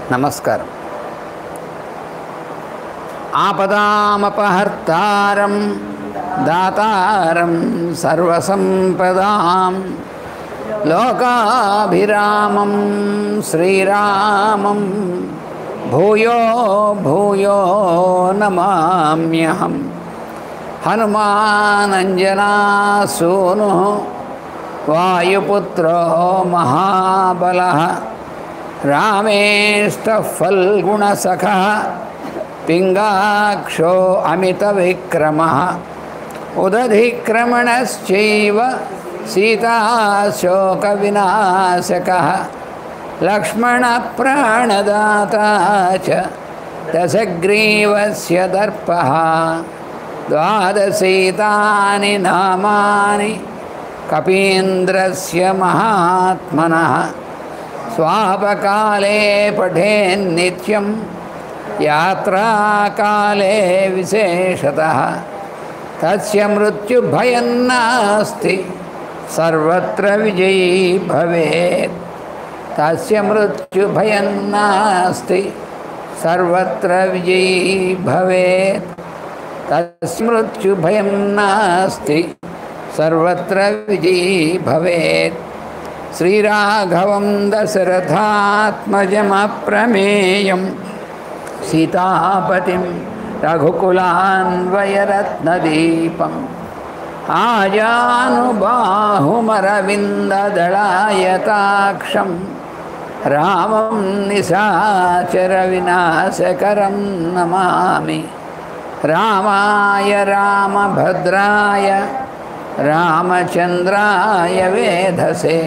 నమస్కారం ఆపదామపహర్తారం దాతారం సర్వసంపదాం లోకాభిరామం శ్రీరామం భూయో భూయో నమామ్యహం హనుమానంజనాసూను వాయుపుత్రో మహాబల రామేష్టఫల్గుణసఖ పింగాక్షో అమితవిక్రమ ఉదధిక్రమణశ్చైవ సీతాశోకవినాశక లక్ష్మణప్రాణదాతా చ దశగ్రీవస్య దర్పः ద్వాదశీతాని నామాని కపీంద్రస్య మహాత్మనः స్వాపకాలే పఠేన్నిత్యం యాత్రాకాలే విశేషతः తస్య మృత్యుభయం నాస్తి సర్వత్ర విజయీ భవేత్ తస్య మృత్యుభయం నాస్తి సర్వత్ర విజయీ భవేత్ తస్య మృత్యుభయం నాస్తి సర్వత్ర విజయీ భవేత్ శ్రీరాఘవం దశరథాత్మజమప్రమేయం సీతాపతిం రఘుకులాన్వయరత్నదీపం ఆజానుబాహుమరవిందదళాయతాక్షం రామం నిశాచరవినాశకరం నమామి రామాయ రామభద్రాయ రామచంద్రాయ వేధసే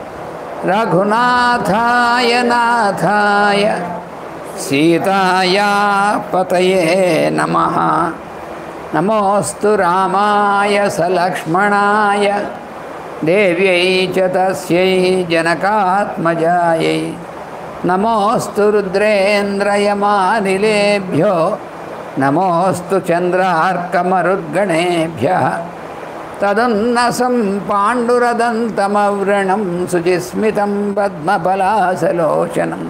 రఘునాథాయ నాథాయ సీతాయా పతయే నమ నమోస్తు రామాయ సలక్ష్మణాయ దేవ్యై చ తస్యై జనకాత్మజాయై నమోస్తు రుద్రేంద్రయమానిలేభ్యో నమోస్తు చంద్రార్కమరుద్గణేభ్య తదున్నసం పాండురదంతమవ్రణం శుచిస్మితం పద్మపలాసలోచనం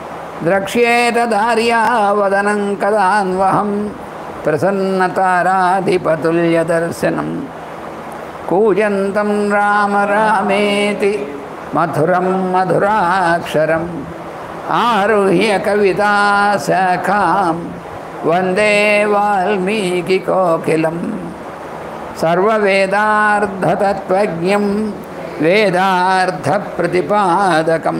ద్రక్ష్యేతదార్యావదనం కదాన్వహం ప్రసన్నతారాధిపతుల్యదర్శనం కూజంతం రామ రామేతి మధురం మధురాక్షరం ఆరుహ్య కవితాశాఖాం వందే వాల్మీకికోకిలం సర్వవేదార్థతత్వజ్ఞం వేదార్థప్రతిపాదకం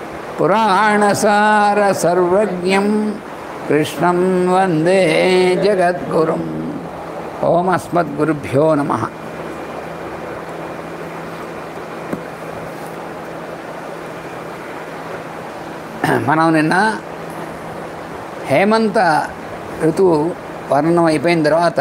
పురాణసారసర్వజ్ఞం కృష్ణం వందే జగద్గురుం ఓం అస్మద్గురుభ్యో నమ మనం నిన్న హేమంత ఋతువు వర్ణనం అయిపోయిన తర్వాత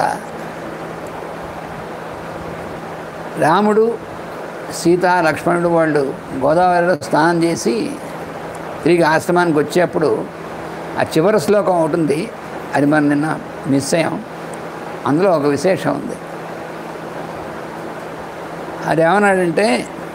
రాముడు సీత లక్ష్మణుడు వాళ్ళు గోదావరిలో స్నానం చేసి తిరిగి ఆశ్రమానికి వచ్చేప్పుడు ఆ చివరి శ్లోకం ఉంటుంది అది మనం నిన్న మిస్ అయ్యాం అందులో ఒక విశేషం ఉంది అది ఏమన్నాడంటే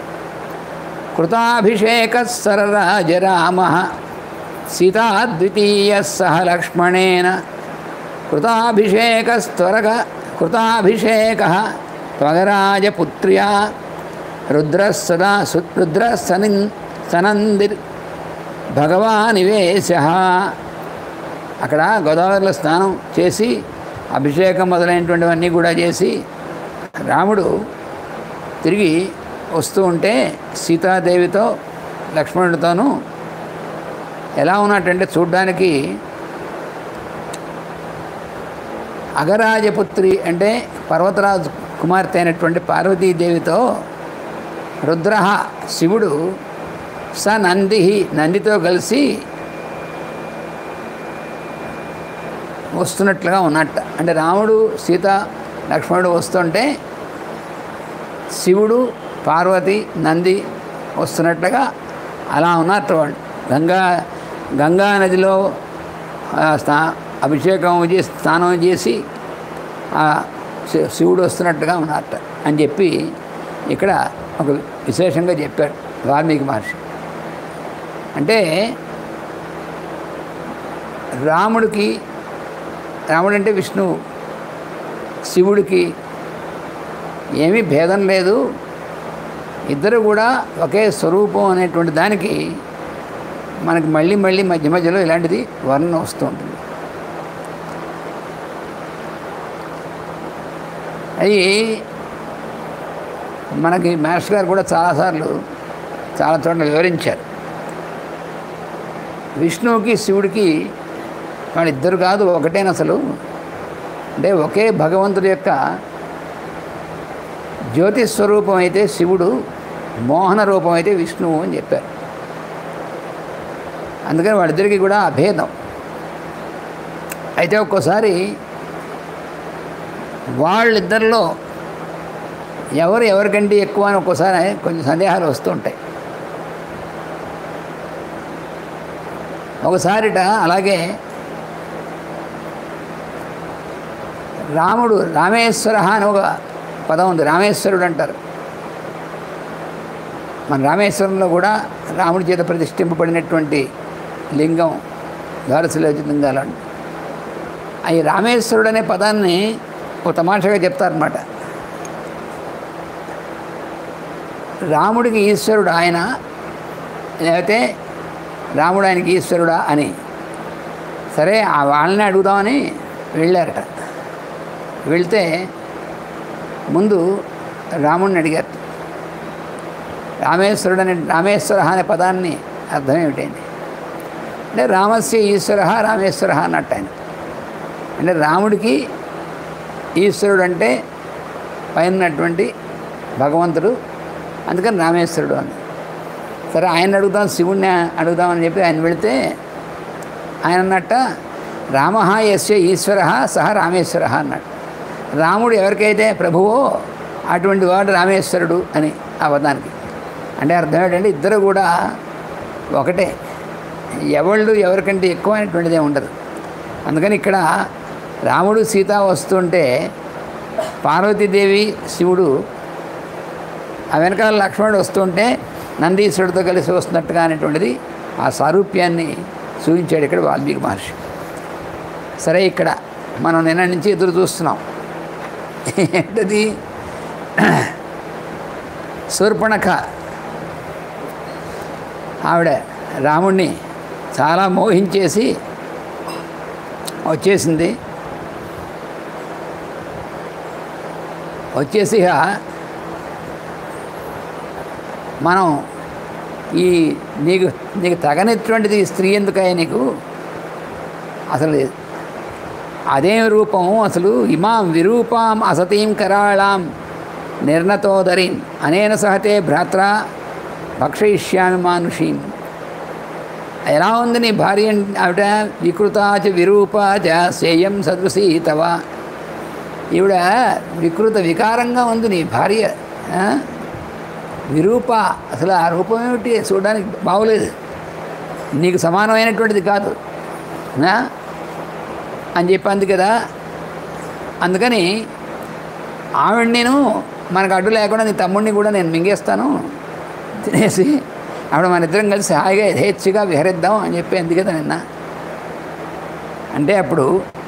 కృతాభిషేక సరరాజరామ సీతాద్వితీయ సహ లక్ష్మణేన కృతాభిషేకస్త్వరగ కృతాభిషేక త్వగరాజపుత్ర్యా రుద్రస్సదా సు రుద్రసనిన్ సనందిర్ భగవానివేశ అక్కడ గోదావరిలో స్నానం చేసి అభిషేకం మొదలైనటువంటివన్నీ కూడా చేసి రాముడు తిరిగి వస్తూ ఉంటే సీతాదేవితో లక్ష్మణుడితోనూ ఎలా ఉన్నట్టంటే చూడ్డానికి అగరాజపుత్రి అంటే పర్వతరాజు కుమార్తె అయినటువంటి పార్వతీదేవితో రుద్ర శివుడు స నంది నందితో కలిసి వస్తున్నట్లుగా ఉన్నట్ట అంటే రాముడు సీత లక్ష్మణుడు వస్తుంటే శివుడు పార్వతి నంది వస్తున్నట్లుగా అలా ఉన్నట్టు వాళ్ళు గంగా గంగా నదిలో ఆ, స్నా అభిషేకం చేసి స్నానం చేసి ఆ శి- శివుడు వస్తున్నట్టుగా ఉన్నట్ట అని చెప్పి ఇక్కడ ఒక విశేషంగా చెప్పాడు వాల్మీకి మహర్షి అంటే రాముడికి రాముడు అంటే విష్ణువు శివుడికి ఏమీ భేదం లేదు ఇద్దరు కూడా ఒకే స్వరూపం అనేటువంటి దానికి మనకి మళ్ళీ మళ్ళీ మధ్య మధ్యలో ఇలాంటిది వర్ణన వస్తూ ఉంటుంది అవి మనకి మాస్టర్ గారు కూడా చాలాసార్లు చాలా చోట్ల వివరించారు విష్ణువుకి శివుడికి వాళ్ళిద్దరు కాదు ఒకటేన అసలు అంటే ఒకే భగవంతుడి యొక్క జ్యోతి స్వరూపం అయితే శివుడు మోహన రూపం అయితే విష్ణువు అని చెప్పారు అందుకని వాళ్ళిద్దరికీ కూడా అభేదం అయితే ఒక్కోసారి వాళ్ళిద్దరిలో ఎవరు ఎవరికంటే ఎక్కువ అని ఒక్కోసారి కొంచెం సందేహాలు వస్తూ ఉంటాయి ఒకసారిట అలాగే రాముడు రామేశ్వర అని ఒక పదం ఉంది రామేశ్వరుడు అంటారు మన రామేశ్వరంలో కూడా రాముడి చేత ప్రతిష్ఠింపబడినటువంటి లింగం ద్వారశిలోచి లింగాలు అండి ఈ రామేశ్వరుడు అనే పదాన్ని ఒక తమాషగా చెప్తారన్నమాట రాముడికి ఈశ్వరుడు ఆయన లేకపోతే రాముడు ఆయనకి ఈశ్వరుడా అని సరే ఆ వాళ్ళని అడుగుదామని వెళ్ళారట వెళ్తే ముందు రాముడిని అడిగారు రామేశ్వరుడు అనే రామేశ్వర అనే పదాన్ని అర్థం ఏమిటండి అంటే రామస్య ఈశ్వర రామేశ్వర అన్నట్టు ఆయన అంటే రాముడికి ఈశ్వరుడు అంటే పైనటువంటి భగవంతుడు అందుకని రామేశ్వరుడు అని సరే ఆయన అడుగుదాం శివుణ్ణి అడుగుదామని చెప్పి ఆయన వెళితే ఆయన అన్నట్ట రామ యస్య ఈశ్వర సహ రామేశ్వర అన్నట్టు రాముడు ఎవరికైతే ప్రభువో అటువంటి వాడు రామేశ్వరుడు అని ఆ పదానికి అంటే అర్థం ఏంటంటే ఇద్దరు కూడా ఒకటే ఎవళ్ళు ఎవరికంటే ఎక్కువ అనేటువంటిదే ఉండదు అందుకని ఇక్కడ రాముడు సీత వస్తుంటే పార్వతీదేవి శివుడు ఆ వెనకాల లక్ష్మణుడు వస్తుంటే నందీశ్వరుడితో కలిసి వస్తున్నట్టుగా అనేటువంటిది ఆ సారూప్యాన్ని చూపించాడు ఇక్కడ వాల్మీకి మహర్షి సరే ఇక్కడ మనం నిన్న నుంచి ఎదురు చూస్తున్నాం ఏంటది శూర్పణఖ ఆవిడ రాముణ్ణి చాలా మోహించేసి వచ్చేసింది వచ్చేసి ఇక మనం ఈ నీకు నీకు తగనటువంటిది స్త్రీ ఎందుకయ్యా నీకు అసలు అదేం రూపం అసలు ఇమాం విరూపాం అసతీం కరాళాం నిర్ణతోదరీం అనేన సహతే భ్రాత్ర భక్షయిష్యామి మానుషీం ఎలా ఉంది నీ భార్య ఆవిడ వికృతాచ విరూపాచ సేయం సదృశీ తవ ఈవిడ వికృత వికారంగా ఉంది నీ భార్య ఆ? విరూప అసలు ఆ రూపం ఏమిటి చూడడానికి బాగోలేదు నీకు సమానమైనటువంటిది కాదు ఆ? అని చెప్పింది కదా అందుకని ఆవిడ నేను మనకు అడ్డు లేకుండా నీ తమ్ముడిని కూడా నేను మింగేస్తాను తినేసి ఆవిడ మన ఇద్దరం కలిసి హాయిగా యథేచ్ఛగా విహరిద్దాం అని చెప్పి అంది కదా నిన్న అంటే అప్పుడు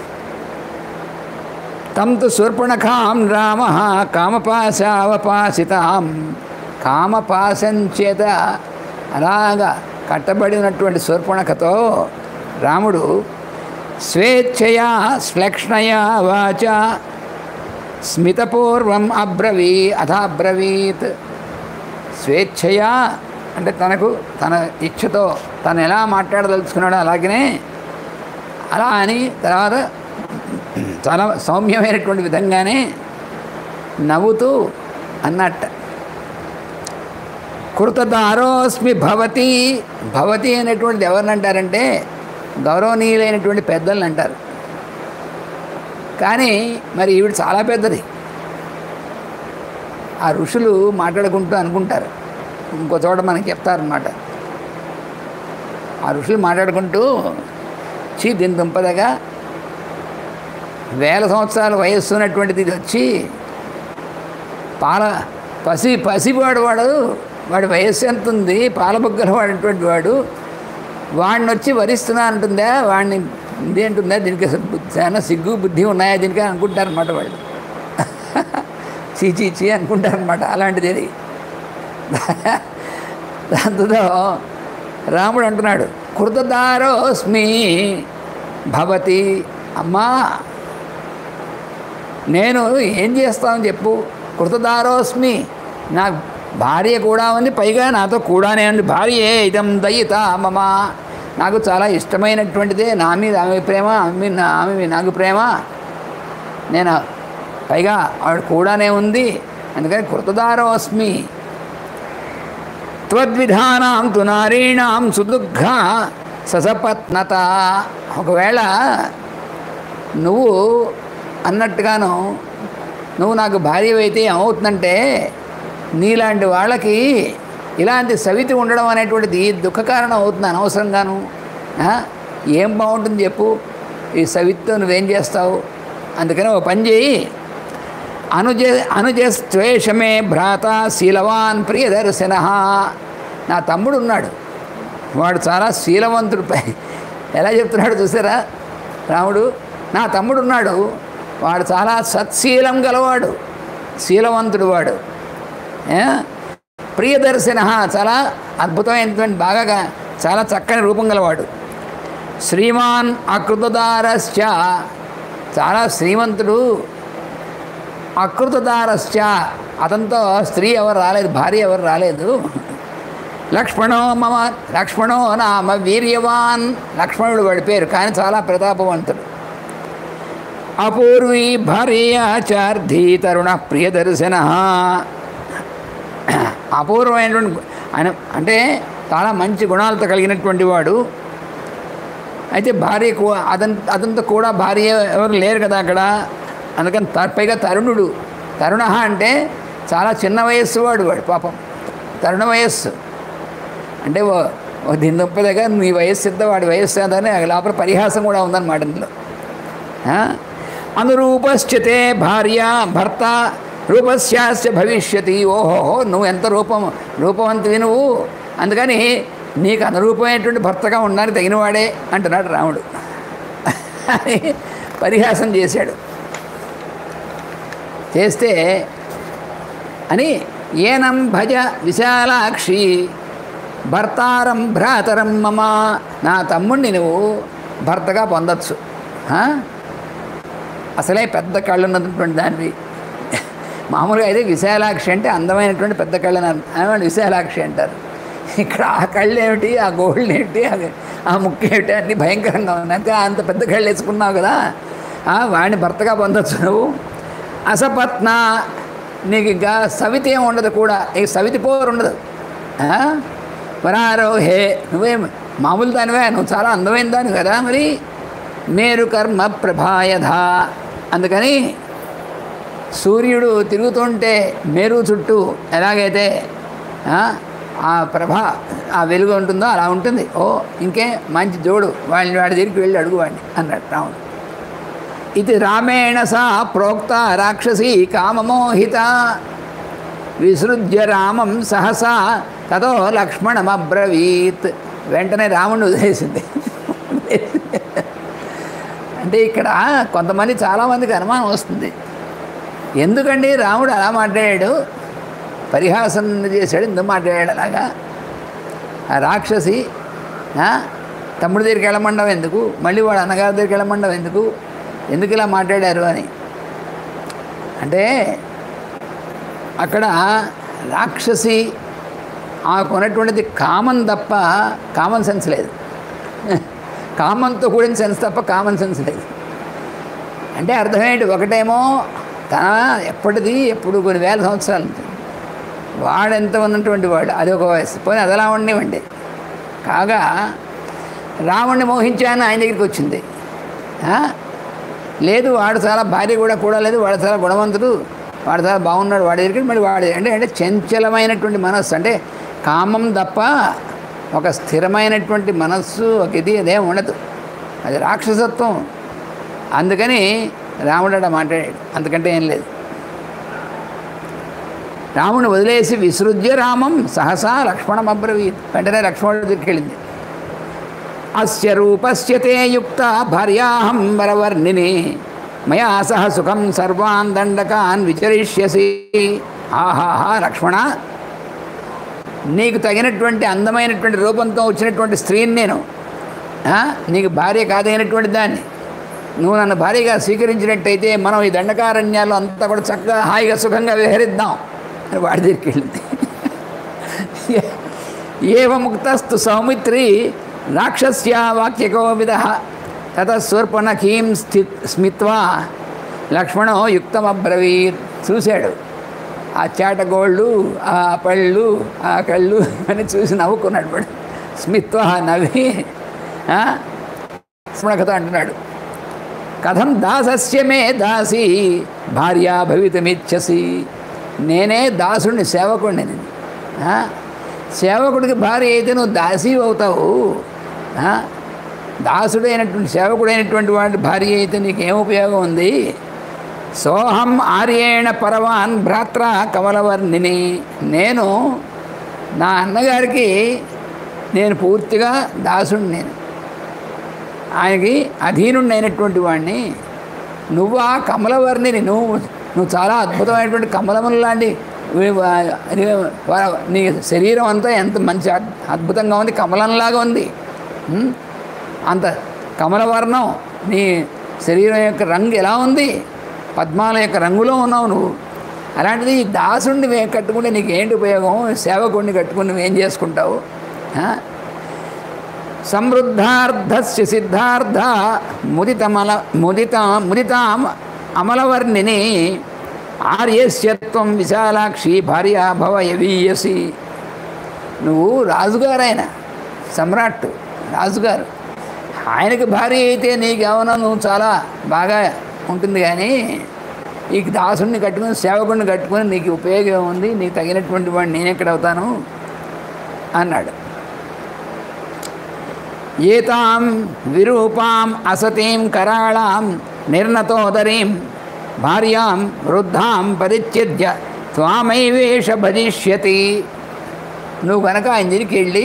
తంతు శూర్పణఖాం రామ కామపాశావపాసితాం కామపాశం చేత అలాగా కట్టబడి ఉన్నటువంటి శూర్పణఖతో రాముడు స్వేచ్ఛయా శ్లక్ష్ణయా వాచ స్మితపూర్వం అబ్రవీ అథాబ్రవీత్ స్వేచ్ఛయా అంటే తనకు తన ఇచ్ఛతో తను ఎలా మాట్లాడదలుచుకున్నాడో అలాగనే అలా అని తర్వాత చాలా సౌమ్యమైనటువంటి విధంగానే నవ్వుతూ అన్నట్ట కృతదారోస్మి భవతి భవతి అనేటువంటిది ఎవరిని అంటారంటే గౌరవనీయులైనటువంటి పెద్దలను అంటారు కానీ మరి ఈవిడ చాలా పెద్దది ఆ ఋషులు మాట్లాడుకుంటూ అనుకుంటారు ఇంకో చోట మనకి చెప్తారనమాట ఆ ఋషులు మాట్లాడుకుంటూ చీ దీని దుంపదగా వేల సంవత్సరాల వయస్సు ఉన్నటువంటిది ఇది వచ్చి పాల పసి పసివాడు వాడు వాడి వయస్సు ఎంత ఉంది పాలబుగ్గల వాడటువంటి వాడు వాడిని వచ్చి వరిస్తున్నా అంటుందా వాడిని ఇదేంటుందా దీనికి అసలు బుద్ధి- చాలా సిగ్గు బుద్ధి ఉన్నాయా దీనికి అని అనుకుంటారనమాట వాళ్ళు చీ చీ చీ అనుకుంటారనమాట అలాంటిది అది దాంతో రాముడు అంటున్నాడు కృతదారోస్మి భవతి అమ్మా నేను ఏం చేస్తాను చెప్పు కృతదారోస్మి నా భార్య కూడా ఉంది పైగా నాతో కూడానే ఉంది భార్యే ఇదం దయిత మమ నాకు చాలా ఇష్టమైనటువంటిదే నా మీద ఆమె ప్రేమ ఆమె మీద నా- ఆమె మీద నాకు ప్రేమ నేను పైగా ఆవిడ కూడానే ఉంది అందుకని కృతదారోస్మి త్వద్విధానాం తు నారీణాం సుదుఃఖ ససపత్నత ఒకవేళ నువ్వు అన్నట్టుగాను నువ్వు నాకు భార్య అయితే ఏమవుతుందంటే నీలాంటి వాళ్ళకి ఇలాంటి సవితి ఉండడం అనేటువంటిది దుఃఖ కారణం అవుతుంది అనవసరంగాను ఆ? ఏం బాగుంటుంది చెప్పు ఈ సవిత్తో నువ్వేం చేస్తావు అందుకని ఒక పని చేయి అనుజ అనుజస్త్వేషమే భ్రాత శీలవాన్ ప్రియదర్శన నా తమ్ముడు ఉన్నాడు వాడు చాలా శీలవంతుడు పై ఎలా చెప్తున్నాడు చూసారా రాముడు నా తమ్ముడు ఉన్నాడు వాడు చాలా సత్శీలం గలవాడు శీలవంతుడు వాడు ఏ? ప్రియదర్శన చాలా అద్భుతమైనటువంటి బాగా గా- చాలా చక్కని రూపం గలవాడు శ్రీమాన్ అకృతదారశ్చ చాలా శ్రీమంతుడు అకృతదారశ్చ అతనితో స్త్రీ ఎవరు రాలేదు భార్య ఎవరు రాలేదు లక్ష్మణో మమ లక్ష్మణో నామ వీర్యవాన్ లక్ష్మణుడు వాడి పేరు కానీ చాలా ప్రతాపవంతుడు అపూర్వీ భార్యాచార్థి తరుణ ప్రియదర్శన అపూర్వమైనటువంటి ఆయన అంటే చాలా మంచి గుణాలతో కలిగినటువంటి వాడు అయితే భార్య కూ- అతని అతనితో కూడా భార్య ఎవరు లేరు కదా అక్కడ అందుకని త- పైగా తరుణుడు తరుణ అంటే చాలా చిన్న వయస్సు వాడు వాడు పాపం తరుణ వయస్సు అంటే ఓ ఓ దీని నొప్పి దగ్గర నీ వయస్సు ఎంత వాడి వయస్సు ఎంత అని లోపల పరిహాసం కూడా ఉందన్నమాట ఇందులో ఆ? అనురూపశ్చతే భార్య భర్త రూపస్యాస్య భవిష్యతి ఓహోహో నువ్వు ఎంత రూపం రూపవంతివి నువ్వు అందుకని నీకు అనురూపమైనటువంటి భర్తగా ఉండడానికి తగినవాడే అంటున్నాడు రాముడు అని పరిహాసం చేశాడు చేస్తే అని ఏనం భజ విశాలాక్షి భర్తారం భ్రాతరం మమ నా తమ్ముడిని నువ్వు భర్తగా పొందొచ్చు ఆ? అసలే పెద్ద కళ్ళు ఉన్నటువంటి దానివి మామూలుగా అయితే విశాలాక్షి అంటే అందమైనటువంటి పెద్ద కళ్ళని అని విశాలాక్షి అంటారు ఇక్కడ ఆ కళ్ళు ఏమిటి ఆ గోళ్ళు ఏమిటి ఆ- ఆ ముక్కు ఏమిటి అన్ని భయంకరంగా ఉన్నాయి ఇంకా అంత పెద్ద కళ్ళు వేసుకున్నావు కదా ఆ, వాడిని భర్తగా పొందొచ్చు నువ్వు అసపత్న నీకు ఇంకా సవితి ఏమి ఉండదు కూడా నీకు సవితి పోరు ఉండదు ఆ? వరారోహే నువ్వేం మామూలు దానివే నువ్వు చాలా అందమైన దాని కదా మరి మేరు కర్మ ప్రభాయధ అందుకని సూర్యుడు తిరుగుతుంటే మేరు చుట్టూ ఎలాగైతే ఆ, ఆ ప్రభ ఆ వెలుగు ఉంటుందో అలా ఉంటుంది ఓ ఇంకే మంచి జోడు వాళ్ళని వాడి దగ్గరికి వెళ్ళి అడుగు వాడిని అన్నాడు రాముడు ఇది రామేణ సా ప్రోక్త రాక్షసి కామమోహిత విసృజ్య రామం సహసా తదో లక్ష్మణమబ్రవీత్ వెంటనే రాముడిని వదిలేసింది అంటే ఇక్కడ కొంతమంది చాలామందికి అనుమానం వస్తుంది ఎందుకండి రాముడు అలా మాట్లాడాడు పరిహాసం చేశాడు ఎందుకు మాట్లాడాడు అలాగా ఆ రాక్షసి ఆ, తమ్ముడి దగ్గరికి వెళ్ళమండం ఎందుకు మళ్ళీ వాడు అన్నగారి దగ్గరికి వెళ్ళమండం ఎందుకు ఎందుకు ఇలా మాట్లాడారు అని అంటే అక్కడ రాక్షసి ఆకున్నటువంటిది కామన్ తప్ప కామన్ సెన్స్ లేదు కామన్తో కూడిన సెన్స్ తప్ప కామన్ సెన్స్ లేదు అంటే అర్థమేంటి ఒకటేమో తన ఎప్పటిది ఎప్పుడు కొన్ని వేల సంవత్సరాలు ఉంటుంది వాడెంత ఉన్నటువంటి వాడు అది ఒక వయసు పోనీ అది అలా ఉండేవండి కాగా రావణ్ణి మోహించాను ఆయన దగ్గరికి వచ్చింది ఆ? లేదు వాడు చాలా భార్య కూడా కూడా లేదు వాడు చాలా గుణవంతుడు వాడు చాలా బాగున్నాడు వాడి దగ్గరికి మళ్ళీ వాడి అంటే అంటే చంచలమైనటువంటి మనస్సు అంటే కామం తప్ప ఒక స్థిరమైనటువంటి మనస్సు ఒక ఇది అదేం ఉండదు అది రాక్షసత్వం అందుకని రాముడు అలా మాట్లాడాడు అంతకంటే ఏం లేదు రాముని వదిలేసి విసృజ్య రామం సహసా లక్ష్మణం అబ్రవీత్ వెంటనే లక్ష్మణుడి దగ్గరికి వెళ్ళింది అస్య రూపస్య తే యుక్త భార్యాహం వరవర్ణిని మయా సహ సుఖం సర్వాన్ దండకాన్ విచరిష్యసి ఆహాహా లక్ష్మణ నీకు తగినటువంటి అందమైనటువంటి రూపంతో వచ్చినటువంటి స్త్రీని నేను ఆ? నీకు భార్య కాదైనటువంటి దాన్ని నువ్వు నన్ను భార్యగా స్వీకరించినట్టయితే మనం ఈ దండకారణ్యాల్లో అంతా కూడా చక్కగా హాయిగా సుఖంగా విహరిద్దాం అని వాడి దగ్గరికి వెళ్ళింది ఏవముక్తస్తు సౌమిత్రి రాక్షస్య వాక్యకో విధ తత శూర్పణఖీం స్థి స్మిత్వా లక్ష్మణో యుక్తమబ్రవీత్ చూశాడు ఆ చేటగోళ్ళు ఆ పళ్ళు ఆ కళ్ళు అని చూసి నవ్వుకున్నాడు వాడు స్మిత్వా నవ్వి ఆ, స్మృణకథ అంటున్నాడు కథం దాసస్య మే దాసి భార్య భవితమిచ్చసి నేనే దాసుడిని సేవకుడిని నేను ఆ? సేవకుడికి భార్య అయితే నువ్వు దాసి అవుతావు ఆ? దాసుడైనటువంటి సేవకుడైనటువంటి వాడి భార్య అయితే నీకేం ఉపయోగం ఉంది సోహం ఆర్యేణ పరవాన్ భ్రాత్ర కమలవర్ణిని నేను నా అన్నగారికి నేను పూర్తిగా దాసుడిని నేను ఆయనకి అధీనుడిని అయినటువంటి వాడిని నువ్వు ఆ కమలవర్ణిని నువ్వు నువ్వు చాలా అద్భుతమైనటువంటి కమలములు లాంటి వీ- వా- అది వా- నీ శరీరం అంతా ఎంత మంచి అద్- అద్భుతంగా ఉంది కమలంలాగా ఉంది ఉం? అంత కమలవర్ణం నీ శరీరం యొక్క రంగు ఎలా ఉంది పద్మాల యొక్క రంగులో ఉన్నావు నువ్వు అలాంటిది ఈ దాసుడిని వే- కట్టుకుంటే నీకు ఏంటి ఉపయోగం సేవకుడిని కట్టుకుని నువ్వేం చేసుకుంటావు ఆ? సమృద్ధార్థస్య సిద్ధార్థ ముదితమల ముదిత ముదితాం అమలవర్ణిని ఆర్యస్యత్వం విశాలాక్షి భార్య భవ యవీయసి నువ్వు రాజుగారైన సమ్రాట్ రాజుగారు ఆయనకి భార్య అయితే నీకేమన్నా నువ్వు చాలా బాగా ఉంటుంది కానీ ఈ దాసుడిని కట్టుకుని సేవకుడిని కట్టుకుని నీకు ఉపయోగం ఉంది నీకు తగినటువంటి వాడిని నేను ఎక్కడ అవుతాను అన్నాడు ఏతాం విరూపాం అసతీం కరాళాం నిర్నతోదరీం భార్యాం వృద్ధాం పరిచ్ఛిద్య త్వామైవేష భజిష్యతి నువ్వు కనుక ఆయన దగ్గరికి వెళ్ళి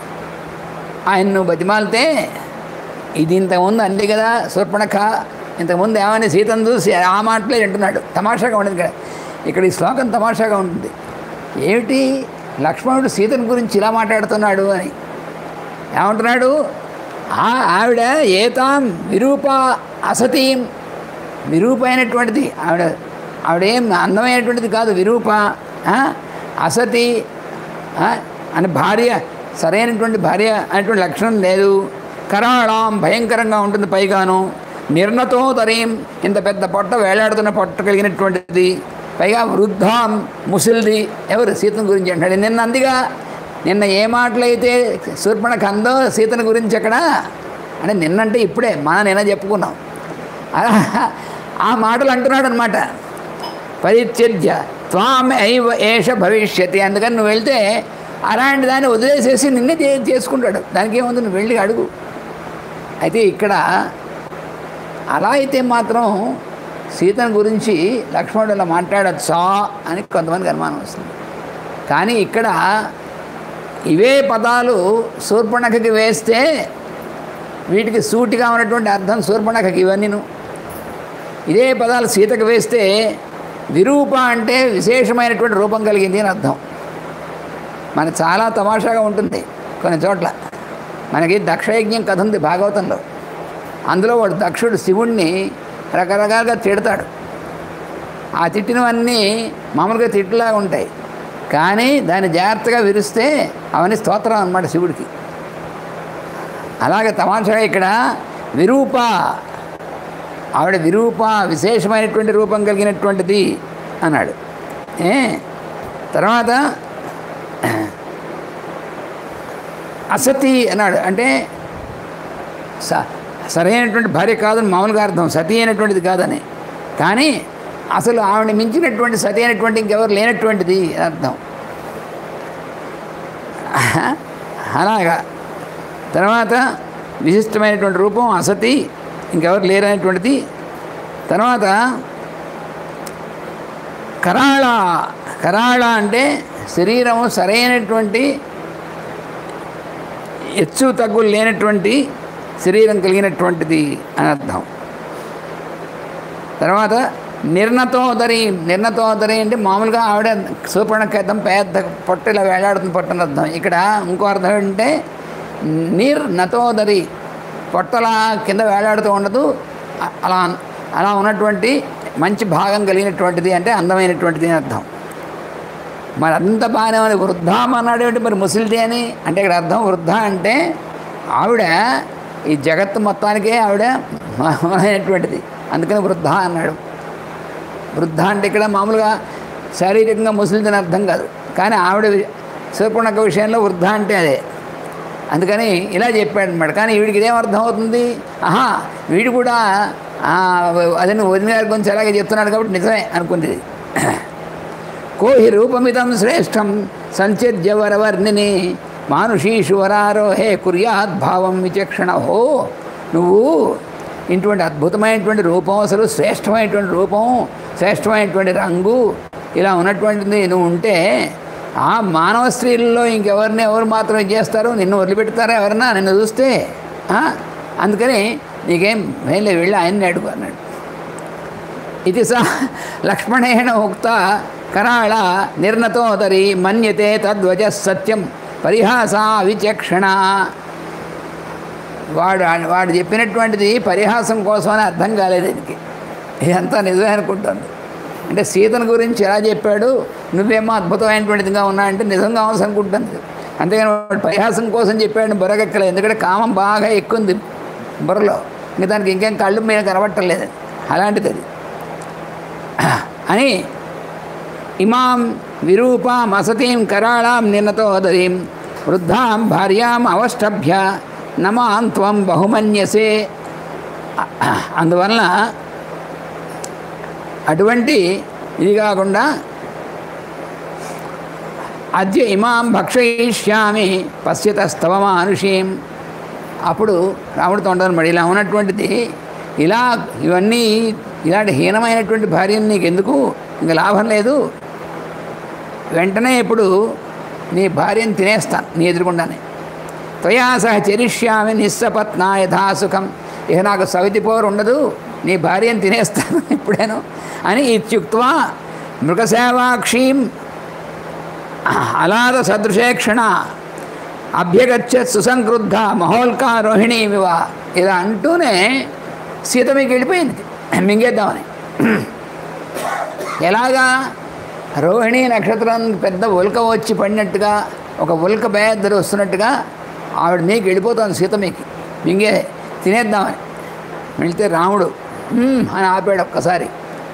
ఆయన నువ్వు బతిమాలితే ఇది ఇంతకుముందు అంది కదా శూర్పణఖ ఇంతకుముందు ఏమని సీతను చూసి ఆ మాటలే అంటున్నాడు తమాషాగా ఉండదు ఇక్కడ ఇక్కడ ఈ శ్లోకం తమాషాగా ఉంటుంది ఏమిటి లక్ష్మణుడు సీతను గురించి ఇలా మాట్లాడుతున్నాడు అని ఏమంటున్నాడు ఆ ఆవిడ ఏతాం విరూప అసతీం విరూప అయినటువంటిది ఆవిడ ఆవిడేం అందమైనటువంటిది కాదు విరూప ఆ? అసతి ఆ? అని భార్య సరైనటువంటి భార్య అనేటువంటి లక్షణం లేదు కరాళం భయంకరంగా ఉంటుంది పైగాను నిర్ణతో తరీం ఇంత పెద్ద పొట్ట వేలాడుతున్న పొట్ట కలిగినటువంటిది పైగా వృద్ధాం ముసిల్ది ఎవరు సీతను గురించి అంటాడు నిన్న అందిగా నిన్న ఏ మాటలైతే శూర్పణకు అందో సీతను గురించి ఎక్కడ అంటే నిన్నంటే ఇప్పుడే మన నిన్న చెప్పుకున్నాం అలా ఆ మాటలు అంటున్నాడు అనమాట పరిత్యజ్య త్వాం ఐవ ఏష భవిష్యతి అందుకని నువ్వు వెళ్తే అలాంటి దాన్ని వదిలేసేసి నిన్నే చే చేసుకుంటాడు దానికి ఏముంది నువ్వు వెళ్ళి అడుగు అయితే ఇక్కడ అలా అయితే మాత్రం సీతను గురించి లక్ష్మణుడు ఇలా మాట్లాడచ్చా అని కొంతమందికి అనుమానం వస్తుంది కానీ ఇక్కడ ఇవే పదాలు శూర్పణఖకి వేస్తే వీటికి సూటిగా ఉన్నటువంటి అర్థం శూర్పణఖకి ఇవన్నీను ఇదే పదాలు సీతకు వేస్తే విరూప అంటే విశేషమైనటువంటి రూపం కలిగింది అని అర్థం మన చాలా తమాషాగా ఉంటుంది కొన్ని చోట్ల మనకి దక్షయజ్ఞం కథ ఉంది భాగవతంలో అందులో వాడు దక్షుడు శివుణ్ణి రకరకాలుగా తిడతాడు ఆ తిట్టినవన్నీ మామూలుగా తిట్టులాగా ఉంటాయి కానీ దాన్ని జాగ్రత్తగా విరిస్తే అవన్నీ స్తోత్రం అన్నమాట శివుడికి అలాగే తమాషాగా ఇక్కడ విరూప ఆవిడ విరూప విశేషమైనటువంటి రూపం కలిగినటువంటిది అన్నాడు ఏ తర్వాత అసతి అన్నాడు అంటే స సరైనటువంటి భార్య కాదని మామూలుగా అర్థం సతీ అయినటువంటిది కాదని కానీ అసలు ఆవిడ మించినటువంటి సతి అయినటువంటి ఇంకెవరు లేనటువంటిది అని అర్థం అలాగా తర్వాత విశిష్టమైనటువంటి రూపం అసతి ఇంకెవరు లేరనేటువంటిది తర్వాత కరాళ కరాళ అంటే శరీరం సరైనటువంటి హెచ్చు తగ్గులు లేనటువంటి శరీరం కలిగినటువంటిది అని అర్థం తర్వాత నిర్ణతోదరి నిర్ణతోదరి అంటే మామూలుగా ఆవిడ సూపర్ణకేతం పెద్ద పొట్టెలా వేలాడుతున్న పొట్టని అర్థం ఇక్కడ ఇంకో అర్థం ఏంటంటే నిర్నతోదరి పొట్టల కింద వేలాడుతూ ఉండదు అ- అలా అలా ఉన్నటువంటి మంచి భాగం కలిగినటువంటిది అంటే అందమైనటువంటిది అని అర్థం మరి అంత బాగానే ఉంది వృద్ధాం అన్నాడు ఏంటి మరి ముసలిది అని అంటే ఇక్కడ అర్థం వృద్ధ అంటే ఆవిడ ఈ జగత్తు మొత్తానికే ఆవిడ మహమైనటువంటిది అందుకని వృద్ధ అన్నాడు వృద్ధ అంటే ఇక్కడ మామూలుగా శారీరకంగా ముసలిదని అర్థం కాదు కానీ ఆవిడ శూర్పణక విషయంలో వృద్ధ అంటే అదే అందుకని ఇలా చెప్పాడు అనమాట కానీ వీడికి ఇదేం అర్థం అవుతుంది ఆహా వీడు కూడా ఆ, అదే వదిన గారి గురించి అలాగే చెప్తున్నాడు కాబట్టి నిజమే అనుకుంది కోహి రూపమిదం శ్రేష్టం సంచిద్య వరవర్ణిని మానుషీషు వరారోహే కుర్యాత్ భావం విచక్షణ హో నువ్వు ఇటువంటి అద్భుతమైనటువంటి రూపం అసలు శ్రేష్టమైనటువంటి రూపం శ్రేష్టమైనటువంటి రంగు ఇలా ఉన్నటువంటిది నువ్వు ఉంటే ఆ మానవ స్త్రీలలో ఇంకెవరిని ఎవరు మాత్రం ఇది చేస్తారు నిన్ను వదిలిపెడతారా ఎవరన్నా నిన్ను చూస్తే ఆ? అందుకని నీకేం ఏం లేదు వెళ్ళి ఆయన్ని అడుగు అన్నాడు ఇది స లక్ష్మణేన ఉక్త కరాళ నిర్ణతోదరి మన్యతే తద్వజ సత్యం పరిహాస విచక్షణ వాడు వాడు చెప్పినటువంటిది పరిహాసం కోసమని అర్థం కాలేదు దీనికి ఇదంతా నిజమే అనుకుంటుంది అంటే సీతను గురించి ఎలా చెప్పాడు నువ్వేమో అద్భుతమైనటువంటిదిగా ఉన్నా అంటే నిజంగా అవసరం అనుకుంటుంది అంతేగాని వాడు పరిహాసం కోసం చెప్పాడు బుర్రకెక్కలేదు ఎందుకంటే కామం బాగా ఎక్కుంది బుర్రలో ఇంకా దానికి ఇంకేం కళ్ళు మీద కనబట్టలేదు అలాంటిది అది అని ఇమాం విరూపాం అసతీం కరాళాం నిన్నతోదరీం వృద్ధాం భార్యాం అవష్టభ్య నమాం త్వం బహుమన్యసే అందువలన అటువంటి ఇది కాకుండా అద్య ఇమాం భక్షయిష్యామి పశ్యతస్తవ మానుషీం అప్పుడు రాముడితో ఉంటాను మరి ఇలా ఉన్నటువంటిది ఇలా ఇవన్నీ ఇలాంటి హీనమైనటువంటి భార్యను నీకు ఎందుకు ఇంకా లాభం లేదు వెంటనే ఇప్పుడు నీ భార్యను తినేస్తాను నీ ఎదురుకుండానే త్వయా సహ చరిష్యామి నిస్సపత్నా యథాసుఖం ఇక నాకు సవితి పోరు ఉండదు నీ భార్యను తినేస్తాను ఇప్పుడేను అని ఇత్యుక్త్వా మృగసేవాక్షీం అలాద సదృశేక్షణ అభ్యగచ్చత్ సుసంక్రుద్ధ మహోల్కా రోహిణీమివ ఇలా అంటూనే సీత మీకు వెళ్ళిపోయింది మింగేద్దామని ఎలాగా రోహిణి నక్షత్రం పెద్ద ఉల్క వచ్చి పడినట్టుగా ఒక ఉల్క పెద్దది వస్తున్నట్టుగా ఆవిడ మీకు వెళ్ళిపోతుంది సీత మీకు మింగే తినేద్దామని వెళితే రాముడు "మ్మ్" అని ఆపాడు ఒక్కసారి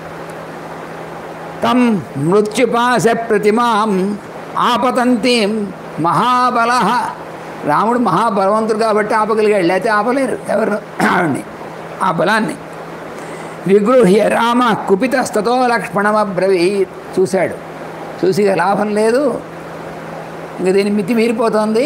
తం మృత్యుపాశ ప్రతిమాం ఆపతంతీం మహాబల రాముడు మహాబలవంతుడు కాబట్టి ఆపగలిగాడు లేకపోతే ఆపలేరు ఎవరు ఆవిడ్ని ఆ బలాన్ని విగృహ్య రామ కుపితస్తతో లక్ష్మణమబ్రవీ చూశాడు చూసి ఇక లాభం లేదు ఇంక దీని మితి మీరిపోతుంది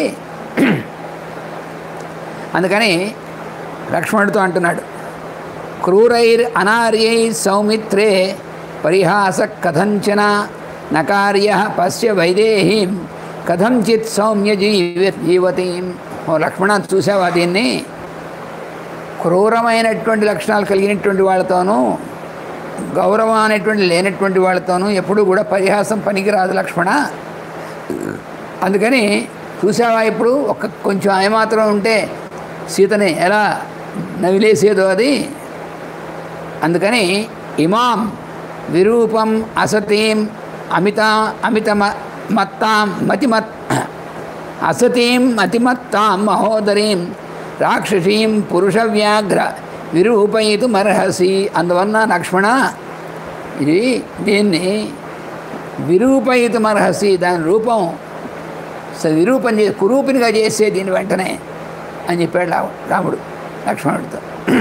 అందుకని లక్ష్మణుడితో అంటున్నాడు క్రూరైర్ అనార్యై సౌమిత్రే పరిహాస కథంచన నకార్య పశ్య వైదేహీం కథంచిత్ సౌమ్య జీవ జీవతీం ఓ లక్ష్మణ చూసావా దీన్ని క్రూరమైనటువంటి లక్షణాలు కలిగినటువంటి వాళ్ళతోనూ గౌరవం అనేటువంటి లేనటువంటి వాళ్ళతోనూ ఎప్పుడూ కూడా పరిహాసం పనికిరాదు లక్ష్మణ అందుకని చూసావా ఇప్పుడు ఒక కొంచెం ఏమాత్రం ఉంటే సీతని ఎలా నవిలేసేదో అది అందుకని ఇమాం విరూపం అసతీం అమిత అమిత మత్తాం మతిమత్ అసతీం అతిమత్తాం మహోదరీం రాక్షసీం పురుష వ్యాఘ్ర విరూపయితు మర్హసి అందువలన లక్ష్మణ ఇది దీన్ని విరూపయితు మర్హసి దాని రూపం స విరూపం చే కురూపినిగా చేసే దీని వెంటనే అని చెప్పాడు రా- రాముడు లక్ష్మణుడితో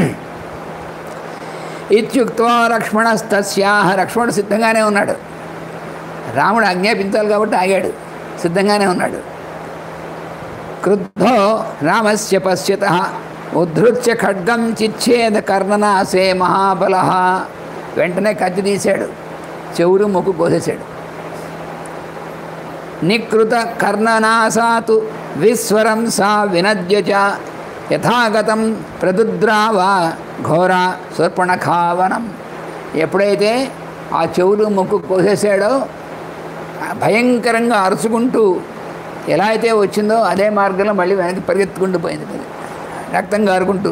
ఇత్యుక్తో లక్ష్మణస్తస్యాహ లక్ష్మణుడు సిద్ధంగానే ఉన్నాడు రాముడు ఆజ్ఞాపించాలి కాబట్టి ఆగాడు సిద్ధంగానే ఉన్నాడు క్రుద్ధో రామస్య పశ్యత ఉద్ధృత్య ఖడ్గం చిచ్ఛేద కర్ణనాసే మహాబల వెంటనే కత్తి తీశాడు చెవులు ముక్కు కోసేశాడు నికృత కర్ణనాసాతు విస్వరం సా వినద్య చ యథాగతం ప్రదుద్రావ ఘోర శూర్పణఖావనం ఎప్పుడైతే ఆ చెవులు ముక్కు కోసేసాడో భయంకరంగా అరుచుకుంటూ ఎలా అయితే వచ్చిందో అదే మార్గంలో మళ్ళీ వెనక్కి పరిగెత్తుకుంటూ పోయింది అది రక్తం కారుకుంటూ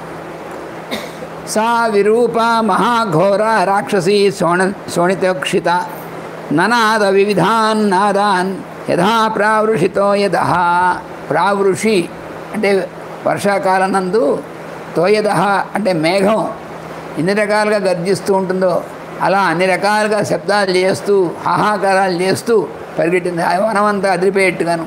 సా విరూప మహాఘోర రాక్షసీ శోణ శోణితోక్షిత ననాద వివిధాన్ నాదాన్ యథా ప్రావృషితో యథ ప్రావృషి అంటే వర్షాకాలం నందు తోయద అంటే మేఘం ఎన్ని రకాలుగా గర్జిస్తూ ఉంటుందో అలా అన్ని రకాలుగా శబ్దాలు చేస్తూ హాహాకారాలు చేస్తూ పరిగెట్టింది ఆ వనమంతా అదిరిపోయేట్టుగాను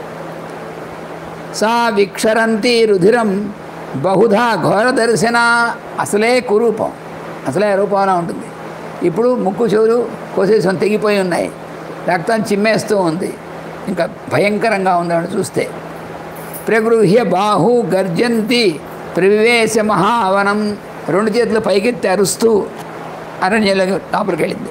సా విక్షరంతి రుధిరం బహుధా ఘోర దర్శన అసలే కురూపం అసలే రూపంలో ఉంటుంది ఇప్పుడు ముక్కు చెవులు కోసేసం తెగిపోయి ఉన్నాయి రక్తం చిమ్మేస్తూ ఉంది ఇంకా భయంకరంగా ఉందని చూస్తే ప్రగృహ్య బాహు గర్జంతి ప్రవివేశ మహావనం రెండు చేతులు పైకెత్తి అరుస్తూ అరణ్యంలో లోపలికి వెళ్ళింది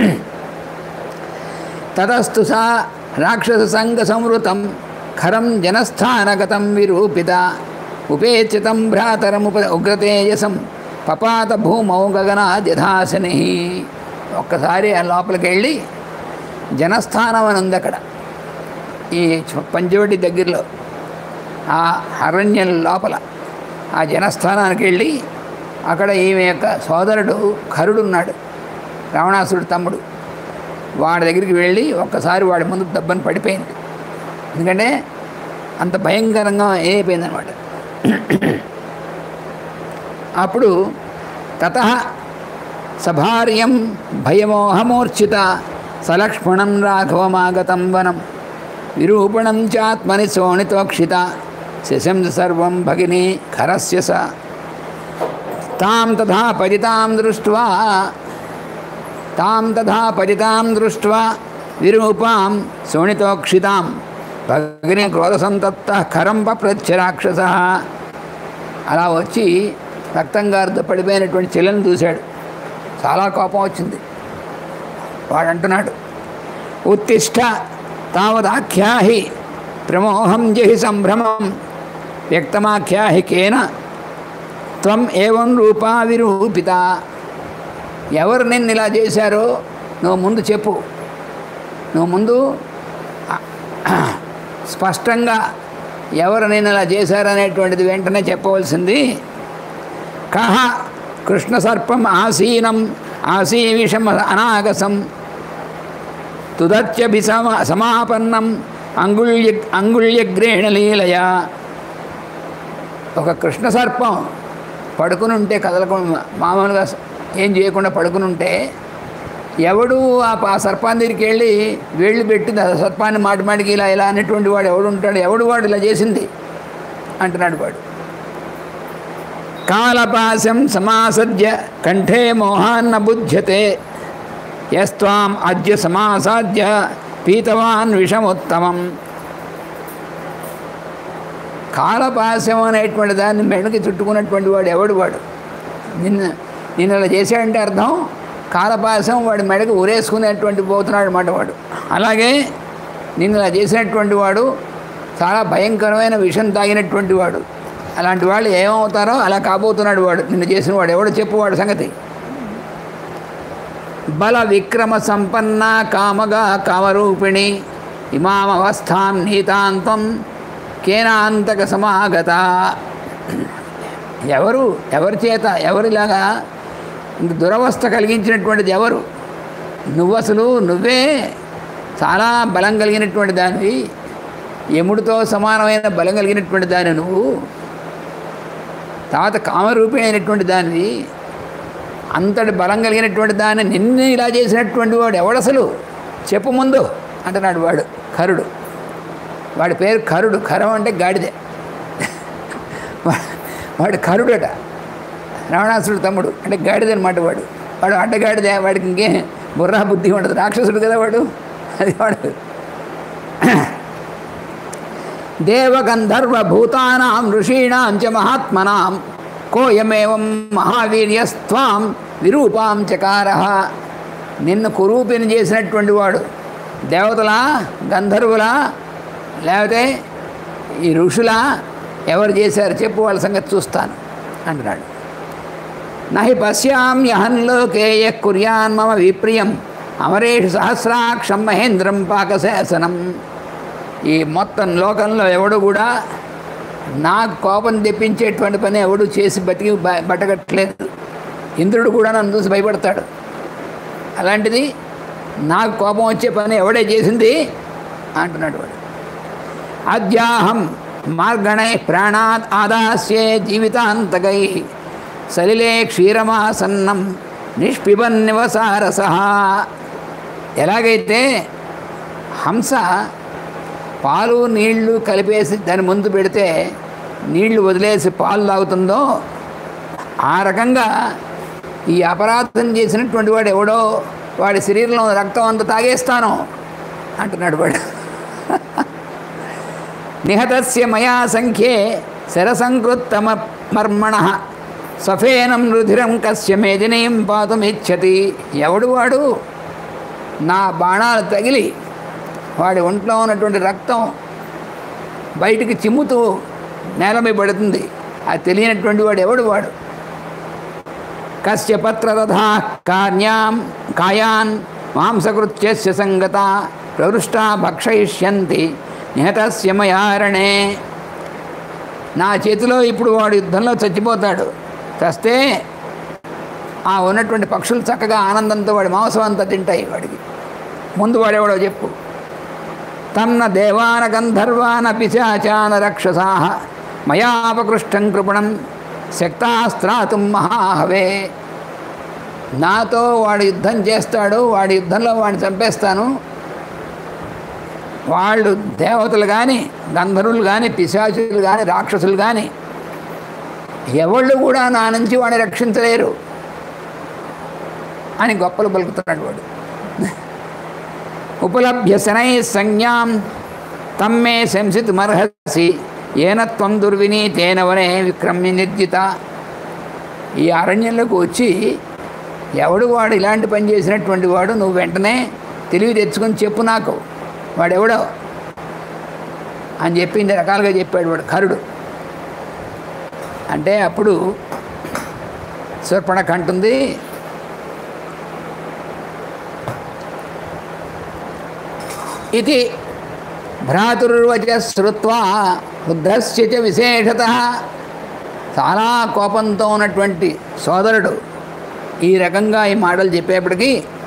తతస్తు సా రాక్షస సంఘ సంవృతం ఖరం జనస్థానగతం విరూపిత ఉపేచితం భ్రాతరముప ఉగ్రతేజసం పపాత భూమౌ గగనాద్యథాసని ఒక్కసారి ఆ లోపలికి వెళ్ళి జనస్థానం అని ఉంది అక్కడ ఈ పంచవటి దగ్గరలో ఆ అరణ్యం లోపల ఆ జనస్థానానికి వెళ్ళి అక్కడ ఈమె యొక్క సోదరుడు ఖరుడు ఉన్నాడు రావణాసుడు తమ్ముడు వాడి దగ్గరికి వెళ్ళి ఒక్కసారి వాడి ముందు దెబ్బని పడిపోయింది ఎందుకంటే అంత భయంకరంగా అయిపోయింది అనమాట అప్పుడు తత సభార్యం భయమోహమూర్ఛిత సలక్ష్మణం రాఘవమాగతం వనం విరూపణం చాత్మని శోణితోక్షిత శశంస సర్వం భగిని ఖరస్య స తాం తథా పతితాం దృష్ట్వా తాం తథా పతితాం దృష్ట్వా విరూపాం శోణితోక్షితాం భగిని క్రోధసంతప్త ఖరం పప్రచ్చ రాక్షస అలా వచ్చి రక్తం గారితో పడిపోయినటువంటి చెల్లెని చూశాడు చాలా కోపం వచ్చింది వాడు అంటున్నాడు ఉత్తిష్ట తావదాఖ్యాహి ప్రమోహం జహి సంభ్రమం వ్యక్తమాఖ్యాహి కేన త్వం ఏవం రూపా విరూపిత ఎవరు నిన్ను ఇలా చేశారో నువ్వు ముందు చెప్పు నువ్వు ముందు స్పష్టంగా ఎవరు నేను ఇలా చేశారనేటువంటిది వెంటనే చెప్పవలసింది కహ కృష్ణ సర్పం ఆసీనం ఆసీ విషం అనాగసం తుదత్యభి సమా సమాపన్నం అంగుళ్య అంగుళ్యగ్రేణ లీలయ ఒక కృష్ణ సర్పం పడుకుని ఉంటే కదలకుండా మామూలుగా ఏం చేయకుండా పడుకుని ఉంటే ఎవడు ఆ ప- ఆ సర్పాన్ని దగ్గరికి వెళ్ళి వేళ్ళు పెట్టింది ఆ సర్పాన్ని మాటి మాటికి ఇలా ఇలా అనేటువంటి వాడు ఎవడు ఉంటాడు ఎవడు వాడు ఇలా చేసింది అంటున్నాడు వాడు కాలపాశం సమాసద్య కంఠే మోహాన్న బుధ్యతే యస్వాం అద్య సమాసాద్య పీతవాన్ విషముత్తమం కాలపాశం అనేటువంటి దాన్ని మెడకి చుట్టుకున్నటువంటి వాడు ఎవడు వాడు నిన్న నిన్న ఇలా చేశాడంటే అర్థం కాలపాశం వాడి మెడకి ఉరేసుకునేటువంటి పోతున్నాడు అన్నమాట వాడు అలాగే నిన్ను ఇలా చేసినటువంటి వాడు చాలా భయంకరమైన విషం తాగినటువంటి వాడు అలాంటి వాళ్ళు ఏమవుతారో అలా కాబోతున్నాడు వాడు నిన్ను చేసిన వాడు ఎవడో చెప్పు వాడు సంగతి బల విక్రమ సంపన్న కామగా కామరూపిణి ఇమామవస్థాం నీతాంతం కేనాంతక సమాగత ఎవరు ఎవరి చేత ఎవరిలాగా ఇంక దురవస్థ కలిగించినటువంటిది ఎవరు నువ్వు అసలు నువ్వే చాలా బలం కలిగినటువంటి దానివి యముడితో సమానమైన బలం కలిగినటువంటి దాని నువ్వు తర్వాత కామరూపి అయినటువంటి దానివి అంతటి బలం కలిగినటువంటి దాన్ని నిన్ను ఇలా చేసినటువంటి వాడు ఎవడసలు చెప్పు ముందు అంటున్నాడు వాడు కరుడు వాడి పేరు కరుడు కరం అంటే గాడిదే వా- వాడు కరుడట రావణాసుడు తమ్ముడు అంటే గాడిద అనమాట వాడు వాడు అడ్డగాడిదే వాడికి ఇంకే బుర్రా బుద్ధి ఉండదు రాక్షసుడు కదా వాడు అది వాడు దేవగంధర్వ భూతానాం ఋషీణాం చ మహాత్మనాం కోయమేవం మహావీర్యస్త్వాం విరూపాం చకార నిన్ను కురూపిని చేసినటువంటి వాడు దేవతలా గంధర్వులా లేకపోతే ఈ ఋషులా ఎవరు చేశారు చెప్పు వాళ్ళ సంగతి చూస్తాను అంటున్నాడు నహి పశ్యామ్యహం లోకే యః కుర్యాన్ మమ విప్రియం అమరేషు సహస్రాక్షం మహేంద్రం పాకశాసనం ఈ మొత్తం లోకంలో ఎవడు కూడా నాకు కోపం తెప్పించేటువంటి పని ఎవడు చేసి బతికి బ- బట్టగట్టలేదు ఇంద్రుడు కూడా నన్ను చూసి భయపడతాడు అలాంటిది నాకు కోపం వచ్చే పని ఎవడే చేసింది అంటున్నాడు వాడు అద్యాహం మార్గణై ప్రాణాత్ ఆదాస్యే జీవితాంతకై సలిలే క్షీరమాసన్నం నిష్పిబన్ నివసారస ఎలాగైతే హంస పాలు నీళ్లు కలిపేసి దాని ముందు పెడితే నీళ్లు వదిలేసి పాలు తాగుతుందో ఆ రకంగా ఈ అపరాధం చేసినటువంటి వాడు ఎవడో వాడి శరీరంలో రక్తం అంతా తాగేస్తాను అంటున్నాడు వాడు నిహతస్య మయా సంఖ్యే శరసంకృత్తమ మర్మణ సఫేనం రుధిరం కస్య మేదినీం పాతుమిచ్చతి ఎవడు వాడు నా బాణాలు తగిలి వాడి ఒంట్లో ఉన్నటువంటి రక్తం బయటికి చిమ్ముతూ నేలమై పడుతుంది అది తెలియనటువంటి వాడు ఎవడు వాడు కస్య పత్రరథా కార్యాం కాయాన్ మాంసకృత్యస్య సంగత ప్రవృష్టా భక్షయిష్యంతి నిహతస్య మయారణే నా చేతిలో ఇప్పుడు వాడు యుద్ధంలో చచ్చిపోతాడు చస్తే ఆ ఉన్నటువంటి పక్షులు చక్కగా ఆనందంతో వాడి మాంసం అంతా తింటాయి వాడికి ముందు వాడెవడో చెప్పు తన్న దేవాన గంధర్వాన పిశాచాన రక్షసా మయాపకృష్టం కృపణం శక్తాస్త్రాతుం మహాహవే నాతో వాడు యుద్ధం చేస్తాడు వాడి యుద్ధంలో వాడిని చంపేస్తాను వాళ్ళు దేవతలు కానీ గంధర్వులు కానీ పిశాచులు కానీ రాక్షసులు కానీ ఎవళ్ళు కూడా నా నుంచి వాడిని రక్షించలేరు అని గొప్పలు పలుకుతున్నాడు వాడు ఉపలభ్య శనై సంజ్ఞాం తమ్మే శంసితుమర్హసి ఏన త్వం దుర్వినీతేన వనే విక్రమ్య నిర్జిత ఈ అరణ్యంలోకి వచ్చి ఎవడు వాడు ఇలాంటి పని చేసినటువంటి వాడు నువ్వు వెంటనే తెలివి తెచ్చుకొని చెప్పు నాకు వాడెవడో అని చెప్పి ఇన్ని రకాలుగా చెప్పాడు వాడు కరుడు అంటే అప్పుడు శూర్పణఖ అంటుంది ఇది భ్రాతుర్వచ శ్రుత్వా వృద్ధస్య చ విశేషత చాలా కోపంతో ఉన్నటువంటి సోదరుడు ఈ రకంగా ఈ మాటలు చెప్పేప్పటికీ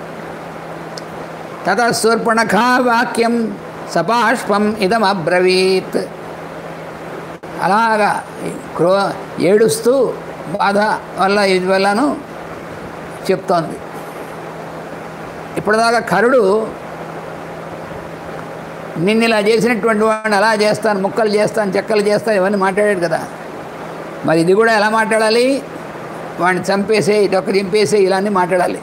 తత శూర్పణఖా వాక్యం సపాష్పం ఇదమబ్రవీత్ అలాగా క్రో ఏడుస్తూ బాధ వల్ల ఇది వల్లను చెప్తోంది ఇప్పటిదాకా కరుడు నిన్ను ఇలా చేసినటువంటి వాడిని అలా చేస్తాను ముక్కలు చేస్తాను చెక్కలు చేస్తాను ఇవన్నీ మాట్లాడాడు కదా మరి ఇది కూడా ఎలా మాట్లాడాలి వాడిని చంపేసే ఇటొక్క దింపేసే ఇలా అన్నీ మాట్లాడాలి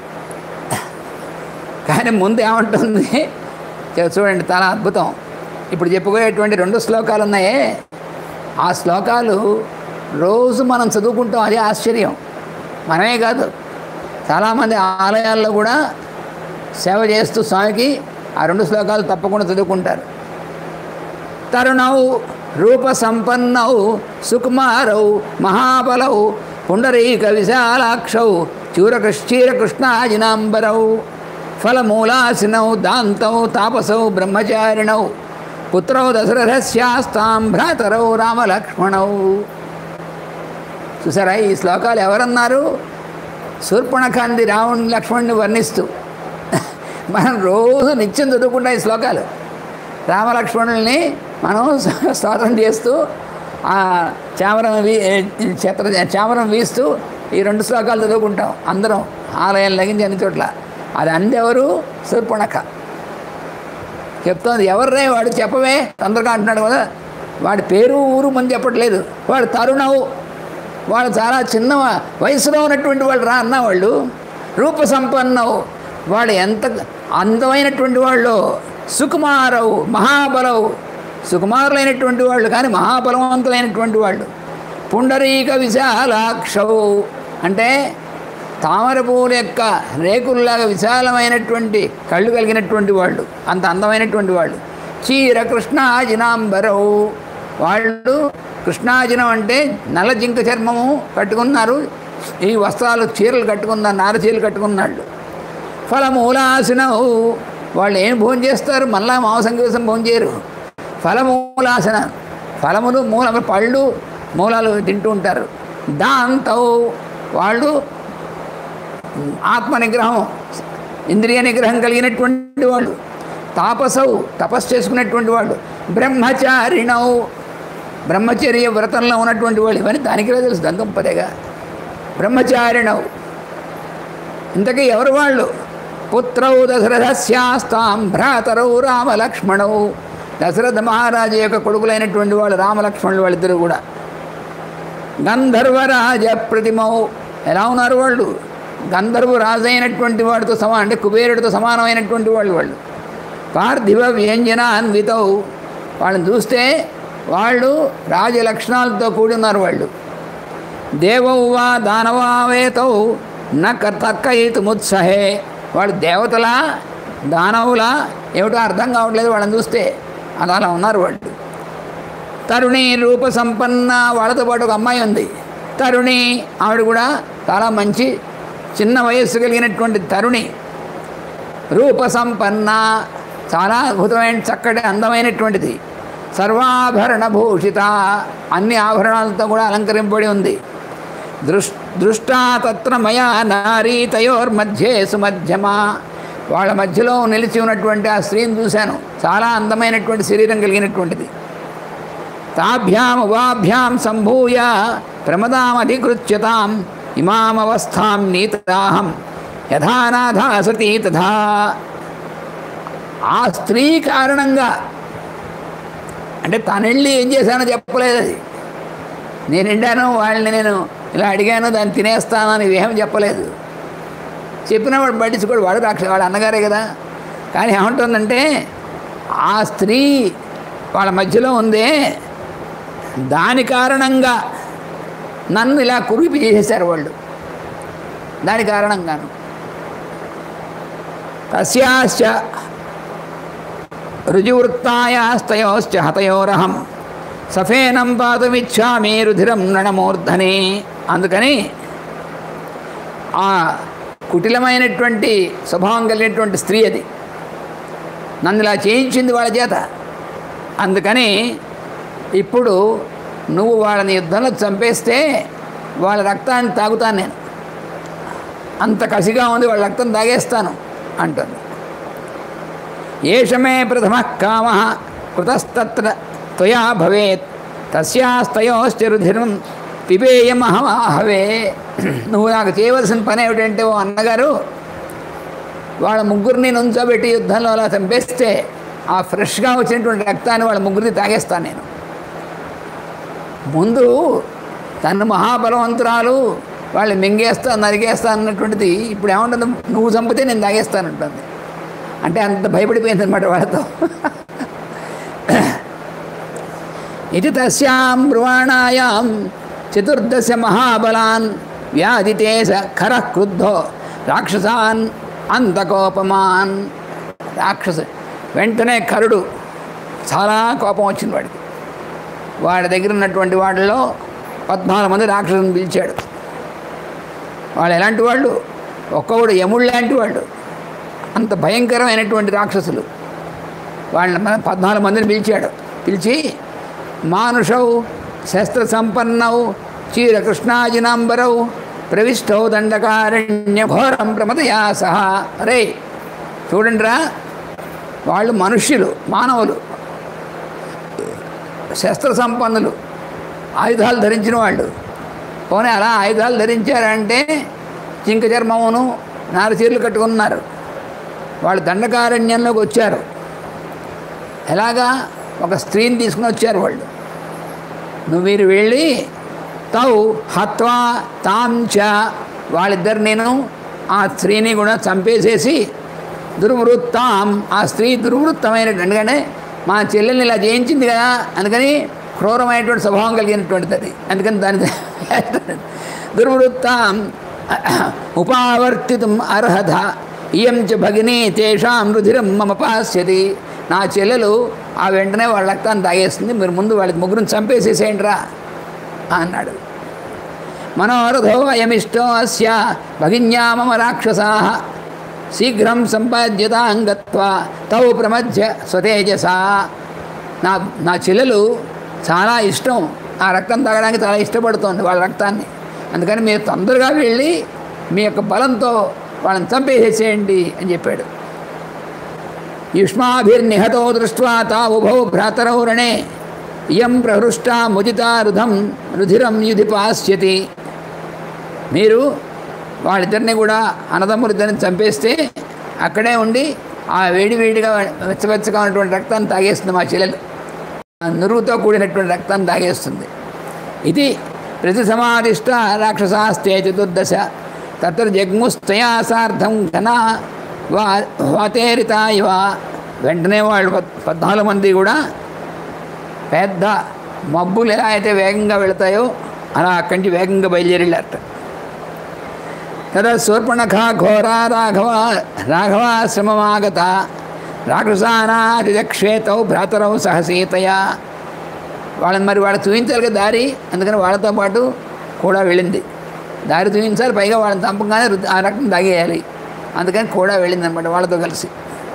కానీ ముందు ఏమంటుంది చూ- చూడండి చాలా అద్భుతం ఇప్పుడు చెప్పుకోయేటువంటి రెండు శ్లోకాలు ఉన్నాయే ఆ శ్లోకాలు రోజు మనం చదువుకుంటాం అదే ఆశ్చర్యం మనమే కాదు చాలామంది ఆలయాల్లో కూడా సేవ చేస్తూ స్వామికి ఆ రెండు శ్లోకాలు తప్పకుండా చదువుకుంటారు తరుణౌ రూప సంపన్నౌ సుకుమారౌ మహాబలౌ పుండరీక విశాలాక్షౌ చూరకృష్టీర కృష్ణాజినాంబరౌ ఫలమూలాసినౌ దాంతౌ తాపసౌ బ్రహ్మచారిణౌ పుత్రౌ దశరథస్యాస్తాం భ్రాతరౌ రామలక్ష్మణౌ చూసారా ఈ శ్లోకాలు ఎవరన్నారు శూర్పణఖంది రావణ్ లక్ష్మణ్ని వర్ణిస్తూ మనం రోజు నిత్యం చదువుకుంటాం ఈ శ్లోకాలు రామలక్ష్మణుల్ని మనం స్తోత్రం చేస్తూ ఆ చామరం వీ ఛత్ర చామరం వీస్తూ ఈ రెండు శ్లోకాలు చదువుకుంటాం అందరం ఆలయం లగించి అన్ని చోట్ల అది అందెవరు శూర్పణఖ చెప్తోంది ఎవర్రే వాడు చెప్పవే తొందరగా అంటున్నాడు కదా వాడి పేరు ఊరు మంది చెప్పట్లేదు వాడు తరుణవు వాడు చాలా చిన్న వయసులో ఉన్నటువంటి వాళ్ళు రా అన్న వాళ్ళు రూప సంపన్నవు వాడు ఎంత అందమైనటువంటి వాళ్ళు సుకుమారవు మహాబలవు సుకుమారులైనటువంటి వాళ్ళు కానీ మహాబలవంతులైనటువంటి వాళ్ళు పుండరీక విశాలాక్షవు అంటే తామర పువ్వుల యొక్క రేకుల్లాగా విశాలమైనటువంటి కళ్ళు కలిగినటువంటి వాళ్ళు అంత అందమైనటువంటి వాళ్ళు చీర కృష్ణాజినాంబరవు వాళ్ళు కృష్ణాజినం అంటే నల్ల జింక చర్మము కట్టుకున్నారు ఈ వస్త్రాలు చీరలు కట్టుకున్నారు నార చీరలు కట్టుకున్నాళ్ళు ఫలమూలాసనవు వాళ్ళు ఏం భోజనం చేస్తారు మళ్ళా మాంసం కోసం భోజనం చేయరు ఫలమూలాసన ఫలములు మూల పళ్ళు మూలాలు తింటూ ఉంటారు దాంతో వాళ్ళు ఆత్మ నిగ్రహం ఇంద్రియ నిగ్రహం కలిగినటువంటి వాళ్ళు తాపసవు తపస్సు చేసుకున్నటువంటి వాళ్ళు బ్రహ్మచారిణవు బ్రహ్మచర్య వ్రతంలో ఉన్నటువంటి వాళ్ళు ఇవన్నీ దానికి తెలుసు గంగంపదేగా బ్రహ్మచారిణవు ఇంతకీ ఎవరు వాళ్ళు పుత్రౌ దశరథస్యాస్తాం భ్రాతరౌ రామలక్ష్మణౌ దశరథ మహారాజు యొక్క కొడుకులైనటువంటి వాళ్ళు రామలక్ష్మణులు వాళ్ళిద్దరూ కూడా గంధర్వరాజ ప్రతిమౌ ఎలా ఉన్నారు వాళ్ళు గంధర్వ రాజు అయినటువంటి వాడితో సమా అంటే కుబేరుడితో సమానమైనటువంటి వాళ్ళు వాళ్ళు పార్థివ వ్యంజనాన్వితౌ వాళ్ళని చూస్తే వాళ్ళు రాజ లక్షణాలతో కూడి ఉన్నారు వాళ్ళు దేవౌ వా దానవావేతౌ న తర్కయితుముత్సహే వాళ్ళు దేవతలా దానవులా ఏమిటో అర్థం కావట్లేదు వాళ్ళని చూస్తే అలా అలా ఉన్నారు వాళ్ళు తరుణి రూప సంపన్న వాళ్ళతో పాటు ఒక అమ్మాయి ఉంది తరుణి ఆవిడ కూడా చాలా మంచి చిన్న వయస్సు కలిగినటువంటి తరుణి రూప సంపన్న చాలా అద్భుతమైన చక్కటి అందమైనటువంటిది సర్వాభరణ భూషిత అన్ని ఆభరణాలతో కూడా అలంకరింపబడి ఉంది దృష్ దృష్టా తత్ర మయా నారీ తయోర్మధ్యే సుమధ్యమా వాళ్ళ మధ్యలో నిలిచి ఉన్నటువంటి ఆ స్త్రీని చూశాను చాలా అందమైనటువంటి శరీరం కలిగినటువంటిది తాభ్యాం ఉవాభ్యాం సంభూయ ప్రమదామధికృత్యతాం ఇమామవస్థాం నీతాహం యథానాథా సతీ తథా ఆ స్త్రీ కారణంగా అంటే తను వెళ్ళి ఏం చేశానో చెప్పలేదు అది నేను ఎండాను వాళ్ళని నేను ఇలా అడిగాను దాన్ని తినేస్తాను అని ఇవేం చెప్పలేదు చెప్పిన వాడు పట్టించుకోడు వాడు రాక్ష వాడు అన్నగారే కదా కానీ ఏమంటుందంటే ఆ స్త్రీ వాళ్ళ మధ్యలో ఉందే దాని కారణంగా నన్ను ఇలా కురిపి చేసేశారు వాళ్ళు దాని కారణంగాను తస్యాశ్చ రుజువృత్తాయాస్తయోశ్చ హతయోరహం సఫేనం పాతమిచ్చామి రుధిరం నడమూర్ధనే అందుకని ఆ కుటిలమైనటువంటి స్వభావం కలిగినటువంటి స్త్రీ అది నన్ను ఇలా చేయించింది వాళ్ళ చేత అందుకని ఇప్పుడు నువ్వు వాళ్ళని యుద్ధంలో చంపేస్తే వాళ్ళ రక్తాన్ని తాగుతాను నేను అంత కసిగా ఉంది వాళ్ళ రక్తం తాగేస్తాను అంటుంది ఏషమే ప్రథమ కామ కృతస్తత్ర త్వయా భవేత్ తస్యాస్తయోశ్చరుధిరం పిబేయమహవే నువ్వు నాకు చేయవలసిన పని ఏమిటంటే ఓ అన్నగారు వాళ్ళ ముగ్గురిని నుంచోబెట్టి యుద్ధంలో అలా చంపేస్తే ఆ ఫ్రెష్గా వచ్చినటువంటి రక్తాన్ని వాళ్ళ ముగ్గురిని తాగేస్తాను నేను ముందు తను మహాబలవంతురాలు వాళ్ళు మింగేస్తా నరిగేస్తా అన్నటువంటిది ఇప్పుడు ఏమంటుంది నువ్వు చంపితే నేను తాగేస్తానంటుంది అంటే అంత భయపడిపోయింది అనమాట వాళ్ళతో ఇది తస్యాం బ్రువాణాయాం చతుర్దశ మహాబలాన్ వ్యాధితే స ఖర క్రుద్ధో రాక్షసాన్ అంతకోపమాన్ రాక్షస వెంటనే కరుడు చాలా కోపం వచ్చింది వాడికి వాడి దగ్గర ఉన్నటువంటి వాళ్ళలో పద్నాలుగు మంది రాక్షసుని పిలిచాడు వాళ్ళు ఎలాంటి వాళ్ళు ఒక్కొక్కడు యముడు లాంటి వాళ్ళు అంత భయంకరమైనటువంటి రాక్షసులు వాళ్ళ మన పద్నాలుగు మందిని పిలిచాడు పిలిచి మానుషౌ శస్త్ర సంపన్నౌ చీర కృష్ణాజినాంబరౌ ప్రవిష్టౌ దండకారణ్య ఘోరం ప్రమదయా సహా రే చూడండిరా వాళ్ళు మనుష్యులు మానవులు శస్త్ర సంపన్నులు ఆయుధాలు ధరించిన వాళ్ళు పోనీ అలా ఆయుధాలు ధరించారంటే జింక చర్మమును నారచీరలు కట్టుకున్నారు వాళ్ళు దండకారణ్యంలోకి వచ్చారు ఎలాగా ఒక స్త్రీని తీసుకుని వచ్చారు వాళ్ళు నువ్వు మీరు వెళ్ళి తౌ హత్వా తాం చ వాళ్ళిద్దరు నేను ఆ స్త్రీని కూడా చంపేసేసి దుర్వృత్తాం ఆ స్త్రీ దుర్వృత్తమైన ఎందుకంటే మా చెల్లెల్ని ఇలా చేయించింది కదా అందుకని క్రూరమైనటువంటి స్వభావం కలిగినటువంటిది అది అందుకని దాని దుర్వృత్తాం ఉపావర్తితం అర్హత ఇయం చ భగిని తేషాం రుధిరం మమ పాస్యతి నా చెల్లెలు ఆ వెంటనే వాళ్ళ రక్తాన్ని తాగేస్తుంది మీరు ముందు వాళ్ళకి ముగ్గురిని చంపేసేసేయండి రా అన్నాడు మనోరథో అయమిష్టో అస్య భగిన్యా మమ రాక్షసా శీఘ్రం సంపాద్యతాంగత్వా తౌ ప్రమధ్య స్వతేజసా నా నా చెల్లెలు చాలా ఇష్టం ఆ రక్తం తాగడానికి చాలా ఇష్టపడుతోంది వాళ్ళ రక్తాన్ని అందుకని మీరు తొందరగా వెళ్ళి మీ యొక్క బలంతో వాళ్ళని చంపేసేసేయండి అని చెప్పాడు యుష్మాభిర్నిహతో దృష్ట్వా తావుభౌ భ్రాతరౌ రణే ఇయం ప్రహృష్ట ముదితా రుధం రుధిరం యుధి పాస్యతి మీరు వాళ్ళిద్దరిని కూడా అన్నదమ్ములిద్దరిని చంపేస్తే అక్కడే ఉండి ఆ వేడి వేడిగా వెచ్చవెచ్చగా ఉన్నటువంటి రక్తాన్ని తాగేస్తుంది మా చెల్లెలు ఆ నురుగుతో కూడినటువంటి రక్తాన్ని తాగేస్తుంది ఇది ప్రతి సమాధిష్ట రాక్షసాస్తే చతుర్దశ తత్ర జగ్ముస్తయా సార్థం ఘన వా వాతేరిత ఇవ వెంటనే వాళ్ళు పద్- పద్నాలుగు మంది కూడా పెద్ద మబ్బులు ఎలా అయితే వేగంగా వెళతాయో అలా అక్కడి నుంచి వేగంగా బయలుదేరి వెళ్ళారట తదా శూర్పణఖ ఘోర రాఘవ రాఘవాశ్రమమాగత రాక్షసానాదిదక్షేతౌ భ్రాతరౌ సహసీతయా వాళ్ళని మరి వాళ్ళు చూపించాలి కదా దారి అందుకని వాళ్ళతో పాటు కూడా వెళ్ళింది దారి చూపించాలి పైగా వాళ్ళని చంపగానే రుద్ద- ఆ రక్తం తాగేయాలి అందుకని కూడా వెళ్ళింది అనమాట వాళ్ళతో కలిసి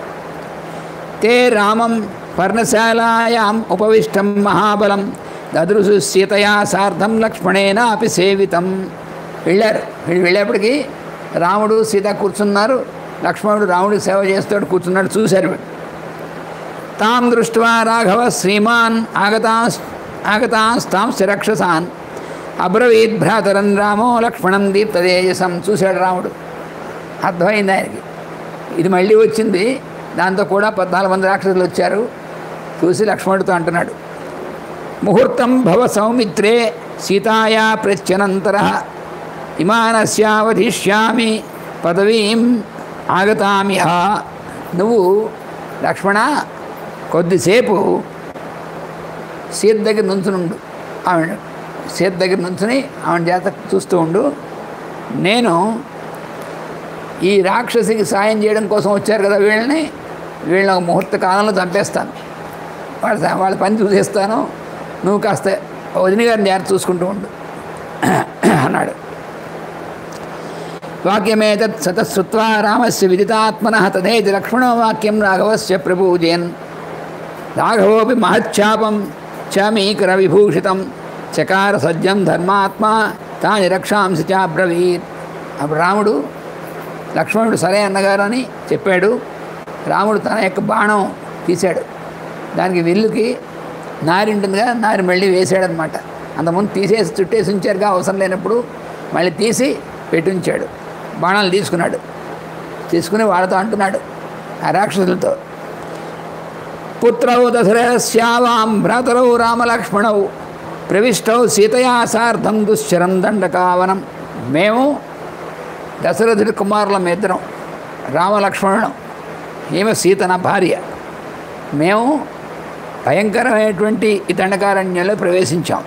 తే రామం పర్ణశాలాయాం ఉపవిష్టం మహాబలం దదృశు సీతయా సార్ధం లక్ష్మణేన అపి సేవితం వెళ్ళారు వీళ్ళు వెళ్ళేప్పటికీ రాముడు సీత కూర్చున్నారు లక్ష్మణుడు రాముడికి సేవ చేస్తాడు కూర్చున్నాడు చూశారు వీళ్ళు తాం దృష్ట్వా రాఘవ శ్రీమాన్ ఆగతా ఆగతాస్తాం శిరక్షసాన్ అబ్రవీద్ భ్రాతరన్ రామో లక్ష్మణం దీప్తదేజసం చూశాడు రాముడు అర్థమైంది ఆయనకి ఇది మళ్ళీ వచ్చింది దాంతో కూడా పద్నాలుగు మంది రాక్షసులు వచ్చారు చూసి లక్ష్మణుడితో అంటున్నాడు ముహూర్తం భవ సౌమిత్రే సీతాయా ప్రత్యనంతర ఇమానస్యావధిష్యామి పదవీం ఆగతామిహ నువ్వు లక్ష్మణ కొద్దిసేపు సీత దగ్గర నుంచునుండు ఆవిడ సీత దగ్గర నుంచుని ఆవిడ చేత చూస్తూ ఉండు నేను ఈ రాక్షసికి సాయం చేయడం కోసం వచ్చారు కదా వీళ్ళని వీళ్ళని ఒక ముహూర్త కాలంలో చంపేస్తాను వాళ్ళ వాళ్ళ పని చూసేస్తాను నువ్వు కాస్త వదిన గారిని జాగ్రత్త చూసుకుంటూ ఉండు అన్నాడు వాక్యమేతత్ సతశ్రుత్వా రామస్య విదితాత్మన తథేతి లక్ష్మణో వాక్యం రాఘవస్య ప్రభూజయన్ రాఘవోపి మహచ్చాపం చమీకర విభూషితం చకార సజ్జం ధర్మాత్మా తాని రక్షాంసి చాబ్రవీత్ అప్పుడు రాముడు లక్ష్మణుడు సరే అన్నగారని చెప్పాడు రాముడు తన యొక్క బాణం తీశాడు దానికి విల్లుకి నారి ఉంటుందిగా నారి మళ్ళీ వేసాడనమాట అంతకుముందు తీసేసి చుట్టేసి ఉంచారుగా అవసరం లేనప్పుడు మళ్ళీ తీసి పెట్టి ఉంచాడు బాణాలు తీసుకున్నాడు తీసుకుని వాళ్ళతో అంటున్నాడు ఆ రాక్షసులతో పుత్రౌ దశరథస్యావాం భ్రాతరౌ రామలక్ష్మణౌ ప్రవిష్టౌ సీతయా సార్ధం దుశ్చరం దండకావనం మేము దశరథుడి కుమారులం ఇద్దరం రామలక్ష్మణుడు ఈమె సీత నా భార్య మేము భయంకరమైనటువంటి ఈ దండకారణ్యంలో ప్రవేశించాం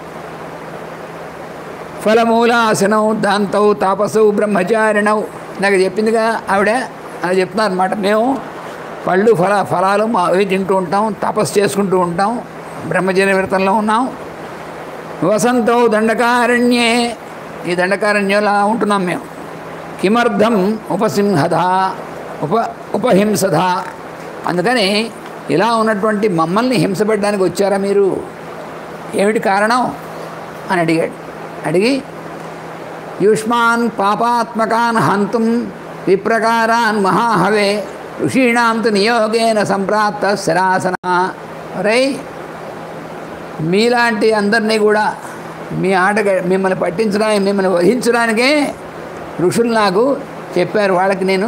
ఫలమూలాసనౌ దాంతౌ తాపసౌ బ్రహ్మచారిణౌ నాకు చెప్పిందిగా ఆవిడ అలా చెప్తున్నారు అనమాట మేము పళ్ళు ఫల ఫలాలు మా అవి తింటూ ఉంటాం తపస్సు చేసుకుంటూ ఉంటాం బ్రహ్మచర్య వ్రతంలో ఉన్నాం వసంతో దండకారణ్యే ఈ దండకారణ్యంలో అలా ఉంటున్నాం మేము కిమర్థం ఉపసింహధ ఉప ఉపహింసధ అందుకని ఇలా ఉన్నటువంటి మమ్మల్ని హింసపెట్టడానికి వచ్చారా మీరు ఏమిటి కారణం అని అడిగాడు అడిగి యుష్మాన్ పాపాత్మకాన్ హంతుం విప్రకారాన్ మహాహవే ఋషీణాం తు నియోగేన సంప్రాప్త శరాసన రై మీలాంటి అందరినీ కూడా మీ ఆట మిమ్మల్ని పట్టించడానికి మిమ్మల్ని వహించడానికే ఋషులు నాకు చెప్పారు వాళ్ళకి నేను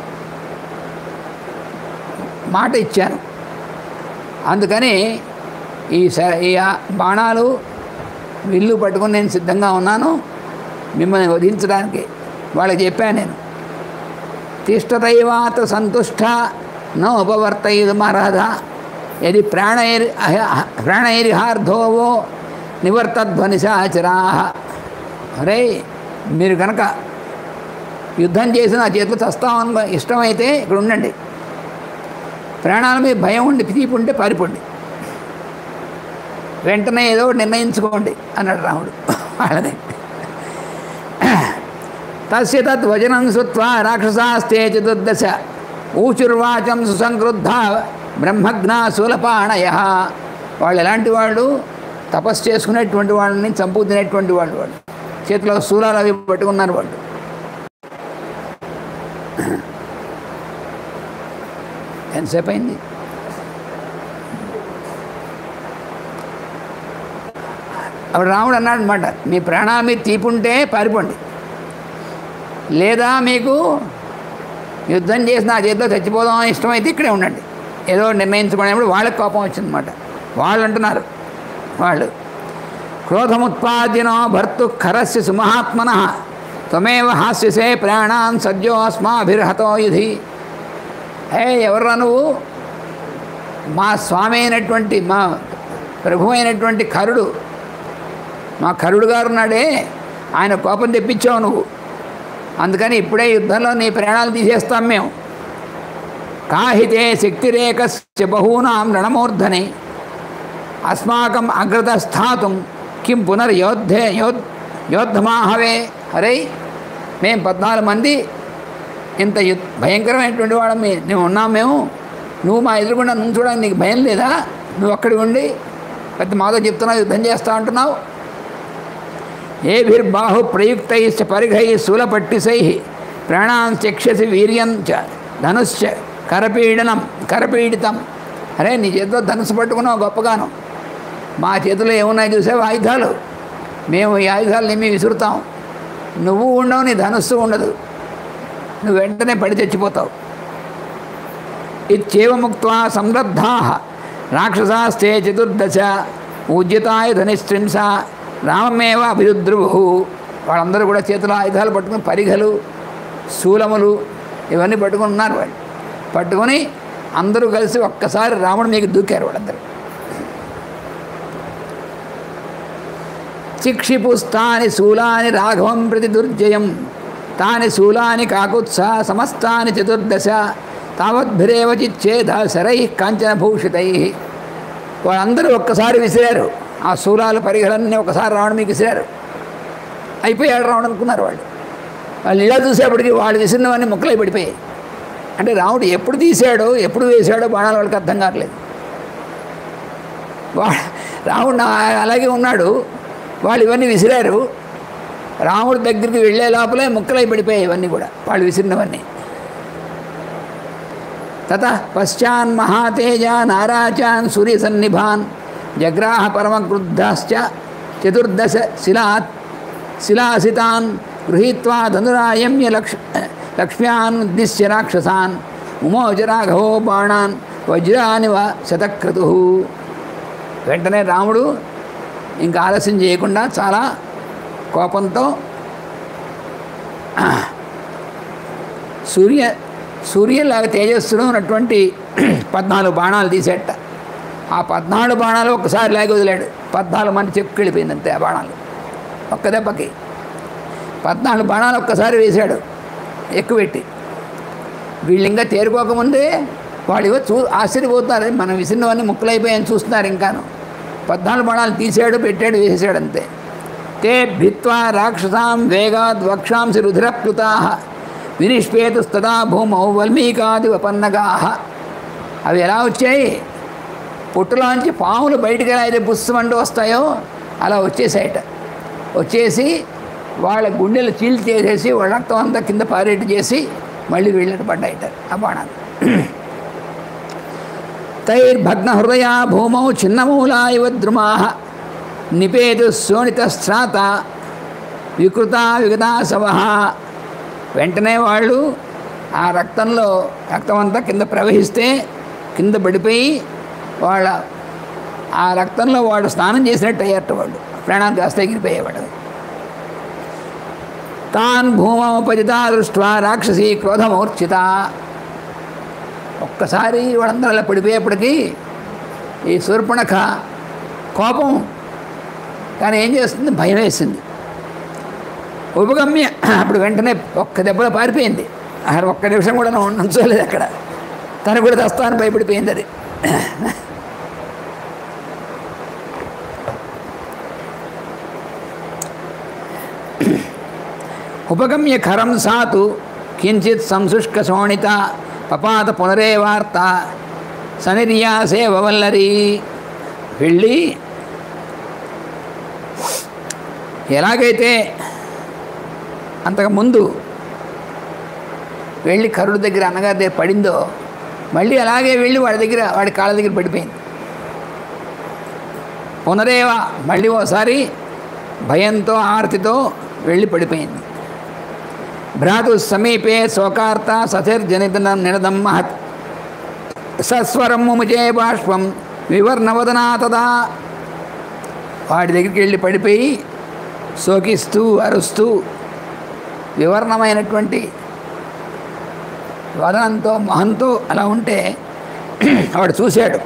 మాట ఇచ్చాను అందుకని ఈ స ఈ ఆ బాణాలు విల్లు పట్టుకుని నేను సిద్ధంగా ఉన్నాను మిమ్మల్ని వధించడానికి వాళ్ళకి చెప్పాను నేను తిష్టదైవాత సంతుష్ట నోపవర్తయిదుమర్హద యది ప్రాణైర్ ప్రాణైర్హార్ధోవో నివర్తధ్వనిశాచరా అరే మీరు కనుక యుద్ధం చేసి నా చేతిలో చస్తామని ఇష్టమైతే ఇక్కడ ఉండండి ప్రాణాల మీద భయం ఉండి తీపి ఉంటే పారిపోండి వెంటనే ఏదో ఒకటి నిర్ణయించుకోండి అన్నాడు రాముడు వాళ్ళని తస్య తత్ వచనం శృత్వా రాక్షసాస్తే చతుర్దశ ఊచుర్వాచం సుసంక్రుద్ధ బ్రహ్మజ్ఞ శూలపాణయ వాళ్ళు ఎలాంటి వాళ్ళు తపస్సు చేసుకునేటువంటి వాళ్ళని చంపు తినేటువంటి వాళ్ళు వాళ్ళు చేతిలో శూలాలు అవి పట్టుకున్నారు వాళ్ళు ఎంతసేపు అయింది అప్పుడు రాముడు అన్నాడు అనమాట మీ ప్రాణాలు మీరు తీపుంటే పారిపోండి లేదా మీకు యుద్ధం చేసి నా చేతిలో చచ్చిపోదాం అని ఇష్టమైతే ఇక్కడే ఉండండి ఏదో నిర్ణయించుకునేప్పుడు వాళ్ళకి కోపం వచ్చిందన్నమాట వాళ్ళు అంటున్నారు వాళ్ళు క్రోధముత్పాద్యనో భర్తు ఖరస్య సుమహాత్మన త్వమేవ హాస్యసే ప్రాణాన్ సద్యో అస్మాభిర్హతో యుధి హే ఎవర్రా నువ్వు మా స్వామి అయినటువంటి మా ప్రభు అయినటువంటి కరుడు మా కరుడు గారు ఉన్నాడే ఆయన కోపం తెప్పించావు నువ్వు అందుకని ఇప్పుడే యుద్ధంలో నీ ప్రాణాలు తీసేస్తాం మేము కాహితే శక్తిరేకస్య బహూనాం రణమూర్ధని అస్మాకం అగ్రత స్థాతుం కిం పునర్యోద్ధే యోద్ యోద్ధమాహవే హరై మేము పద్నాలుగు మంది ఇంత యు- భయంకరమైనటువంటి వాళ్ళం మీ మేము ఉన్నాం మేము నువ్వు మా ఎదురుగుండా నుంచోడానికి నీకు భయం లేదా నువ్వు అక్కడికి ఉండి పెద్ద మాతో చెప్తున్నావు యుద్ధం చేస్తా అంటున్నావు ఏభిర్బాహు ప్రయుక్తైశ్చ పరిఘై శూలపట్టిసై ప్రాణాన్ చక్షసి వీర్యం చ ధనుశ్చ కరపీడనం కరపీడితం అరే నీ చేతిలో ధనుసు పట్టుకున్నావు గొప్పగాను మా చేతిలో ఏమున్నాయి చూసావు ఆయుధాలు మేము ఈ ఆయుధాలు ఏమి విసురుతాం నువ్వు ఉండవు నీ ధనుస్సు ఉండదు నువ్వు వెంటనే పడి చచ్చిపోతావు ఇచ్చేవముక్త్వా సంరబ్ధా రాక్షసాస్తే చతుర్దశ ఊజ్యతాయుధ నిస్త్రింస రామమేవ అభిరుద్రువు వాళ్ళందరూ కూడా చేతిలో ఆయుధాలు పట్టుకుని పరిఘలు శూలములు ఇవన్నీ పట్టుకుని ఉన్నారు వాళ్ళు పట్టుకొని అందరూ కలిసి ఒక్కసారి రాముడు మీకు దూకారు వాళ్ళందరూ చిక్షిపుస్తాని శూలాని రాఘవం ప్రతి దుర్జయం తాని శూలాని కాకుత్స సమస్తాని చతుర్దశ తావద్భిరేవ చిచ్చేద శరై కాంచనభూషితై వాళ్ళందరూ ఒక్కసారి విసిరారు ఆ శూలాల పరిగణన్ని ఒకసారి రావడం మీకు విసిరారు అయిపోయాడు రావడం అనుకున్నారు వాళ్ళు వాళ్ళు ఇలా చూసేప్పటికి వాళ్ళు విసిరినవన్నీ ముక్కలై పడిపోయాయి అంటే రాముడు ఎప్పుడు తీశాడో ఎప్పుడు వేశాడో బాణాలు వాళ్ళకి అర్థం కావట్లేదు వా రాముడు నా- అలాగే ఉన్నాడు వాళ్ళు ఇవన్నీ విసిరారు రాముడి దగ్గరికి వెళ్ళే లోపలే ముక్కలై పడిపోయాయి ఇవన్నీ కూడా వాళ్ళు విసిరినవన్నీ తత పశ్చాన్ మహాతేజ నారాచాన్ సూర్యసన్నిభాన్ జగ్రాహ పరమక్రుద్ధాశ్చ చతుర్దశ శిలాత్ శిలాసితాన్ గృహీత్వా ధనురాయమ్య లక్ష లక్ష్మ్యాన్ ఉద్దిశ్య రాక్షసాన్ ముమోచ రాఘవో బాణాన్ వజ్రాని వ శతక్రతు వెంటనే రాముడు ఇంకా ఆలస్యం చేయకుండా చాలా కోపంతో సూర్య సూర్యులాగా తేజస్సులో ఉన్నటువంటి పద్నాలుగు బాణాలు తీసేట ఆ పద్నాలుగు బాణాలు ఒక్కసారి లాగి వదిలాడు పద్నాలుగు మంది చెక్కు వెళ్ళిపోయింది అంతే ఆ బాణాలు ఒక్క దెబ్బకి పద్నాలుగు బాణాలు ఒక్కసారి వేశాడు ఎక్కువెట్టి వీళ్ళు ఇంకా తేరుకోకముందే వాడు ఇవో చూ ఆశ్చర్యపోతున్నారు మనం విసిరినవన్నీ ముక్కలైపోయాయని చూస్తున్నారు ఇంకాను పద్నాలుగు బాణాలు తీసాడు పెట్టాడు వేసేసాడు అంతే తే భిత్వా రాక్షసాం వేగాద్ వక్షాంసి రుధిరప్లుతా వినిష్పేతుస్తదా భూమౌ వల్మీకాది వపన్నగా అవి ఎలా వచ్చాయి పుట్టులోంచి పాములు బయటికి ఎలా అయితే పుస్తమంటూ వస్తాయో అలా వచ్చేసాయట వచ్చేసి వాళ్ళ గుండెలు చీల్చి చేసేసి వాళ్ళ రక్తం అంతా కింద పారేటు చేసి మళ్ళీ వీళ్ళకి పడ్డాయట ఆ బాణాలు తైర్భగ్న హృదయా భూమౌ చిన్నమూలా ఇవ ద్రుమా నిపేతు శోణితశ్రాత వికృత విగదాసవ వెంటనే వాళ్ళు ఆ రక్తంలో రక్తం అంతా కింద ప్రవహిస్తే కింద పడిపోయి వాళ్ళ ఆ రక్తంలో వాడు స్నానం చేసినట్టు అయ్యారట వాళ్ళు ప్రాణాలు కాస్త ఎగిరిపోయేవాడు తాన్ భూమోపజిత దృష్ట్వా రాక్షసి క్రోధమూర్ఛిత ఒక్కసారి వాళ్ళందరూ అలా పడిపోయేప్పటికీ ఈ శూర్పణఖ కోపం కానీ ఏం చేస్తుంది భయం వేసింది ఉపగమ్య అప్పుడు వెంటనే ఒక్క దెబ్బలో పారిపోయింది అక్కడ ఒక్క నిమిషం కూడా ఉంచలేదు అక్కడ తను కూడా తస్తాను భయపడిపోయింది అది ఉపగమ్య ఖరం సాతు కించిత్ సంశుష్క శోణిత పపాత పునరేవార్త సనిర్యాసే వవల్లరి వెళ్ళి ఎలాగైతే అంతకుముందు వెళ్ళి కరుడు దగ్గర అన్నగారి దగ్గర పడిందో మళ్ళీ అలాగే వెళ్ళి వాడి దగ్గర వాడి కాళ్ళ దగ్గర పడిపోయింది పునరేవ మళ్ళీ ఓసారి భయంతో ఆర్తితో వెళ్ళి పడిపోయింది భ్రాతు సమీపే శోకార్త సతిర్జనిత నినదం మహత్ సస్వరం ముముచే బాష్పం వివర్ణవదనా తదా వాడి దగ్గరికి వెళ్ళి పడిపోయి శోకిస్తూ అరుస్తూ వివర్ణమైనటువంటి వదనంతో మొహంతో అలా ఉంటే వాడు చూశాడు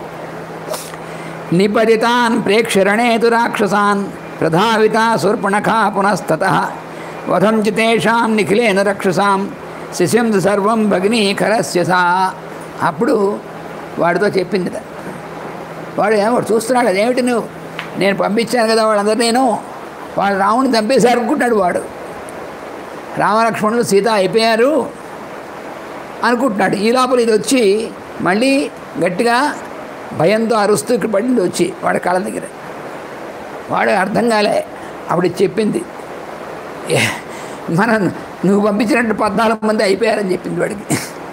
నిపతితాన్ ప్రేక్షరణేతు రాక్షసాన్ ప్రధావిత శూర్పణఖా పునస్తత వధం చ తేషాం నిఖిలేన రక్షసాం శిశిం సర్వం భగినీకరస్య సా అప్పుడు వాడితో చెప్పింది వాడు ఏమో వాడు చూస్తున్నాడు అదేమిటి నువ్వు నేను పంపించాను కదా వాళ్ళందరూ నేను వాళ్ళు రాముని చంపేశారు అనుకుంటున్నాడు వాడు రామలక్ష్మణులు సీత అయిపోయారు అనుకుంటున్నాడు ఈ లోపల ఇది వచ్చి మళ్ళీ గట్టిగా భయంతో అరుస్తూ ఇక్కడ పడింది వచ్చి వాడి కాళ్ళ దగ్గర వాడు అర్థం కాలే అప్పుడు ఇది చెప్పింది ఏ, మనం నువ్వు పంపించినట్టు పద్నాలుగు మంది అయిపోయారని చెప్పింది వాడికి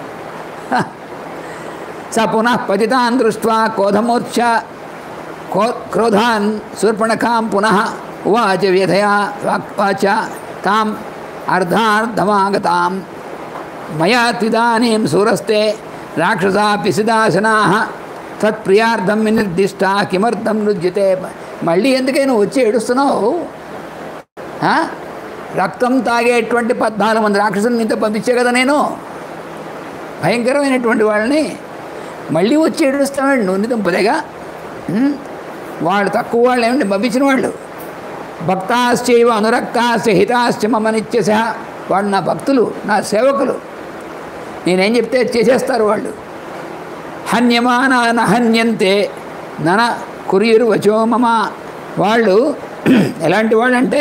స పునః పతితాన్ దృష్ట్వా క్రోధమూర్ఛ క్రో క్రోధాన్ శూర్పణఖాం పునః ఉవాచ వ్యధయా వాక్వాచ తాం అర్ధార్ధమాగతాం మయా త్విదానీం సూరస్తే రాక్షసా పిసిదాసనా తత్ప్రియార్థం వినిర్దిష్ట కిమర్థం నృజ్యతే మళ్ళీ ఎందుకే నువ్వు వచ్చి ఏడుస్తున్నావు ఆ? రక్తం తాగేటువంటి పద్నాలుగు మంది రాక్షసులు నీతో పంపించే కదా నేను భయంకరమైనటువంటి వాళ్ళని మళ్ళీ వచ్చి ఏడుస్తాడు నువ్వు నితంపదేగా ఉం? వాళ్ళు తక్కువ వాళ్ళు ఏమిటి పంపించిన వాళ్ళు భక్తాశ్చైవ అనురక్తాశ్చ హితాశ్చ మమ నిత్యశ వాళ్ళు నా భక్తులు నా సేవకులు నేనేం చెప్తే అది చేసేస్తారు వాళ్ళు హన్యమాన నహన్యంతే నన కురియురు వచో మమ వాళ్ళు ఎలాంటి వాళ్ళు అంటే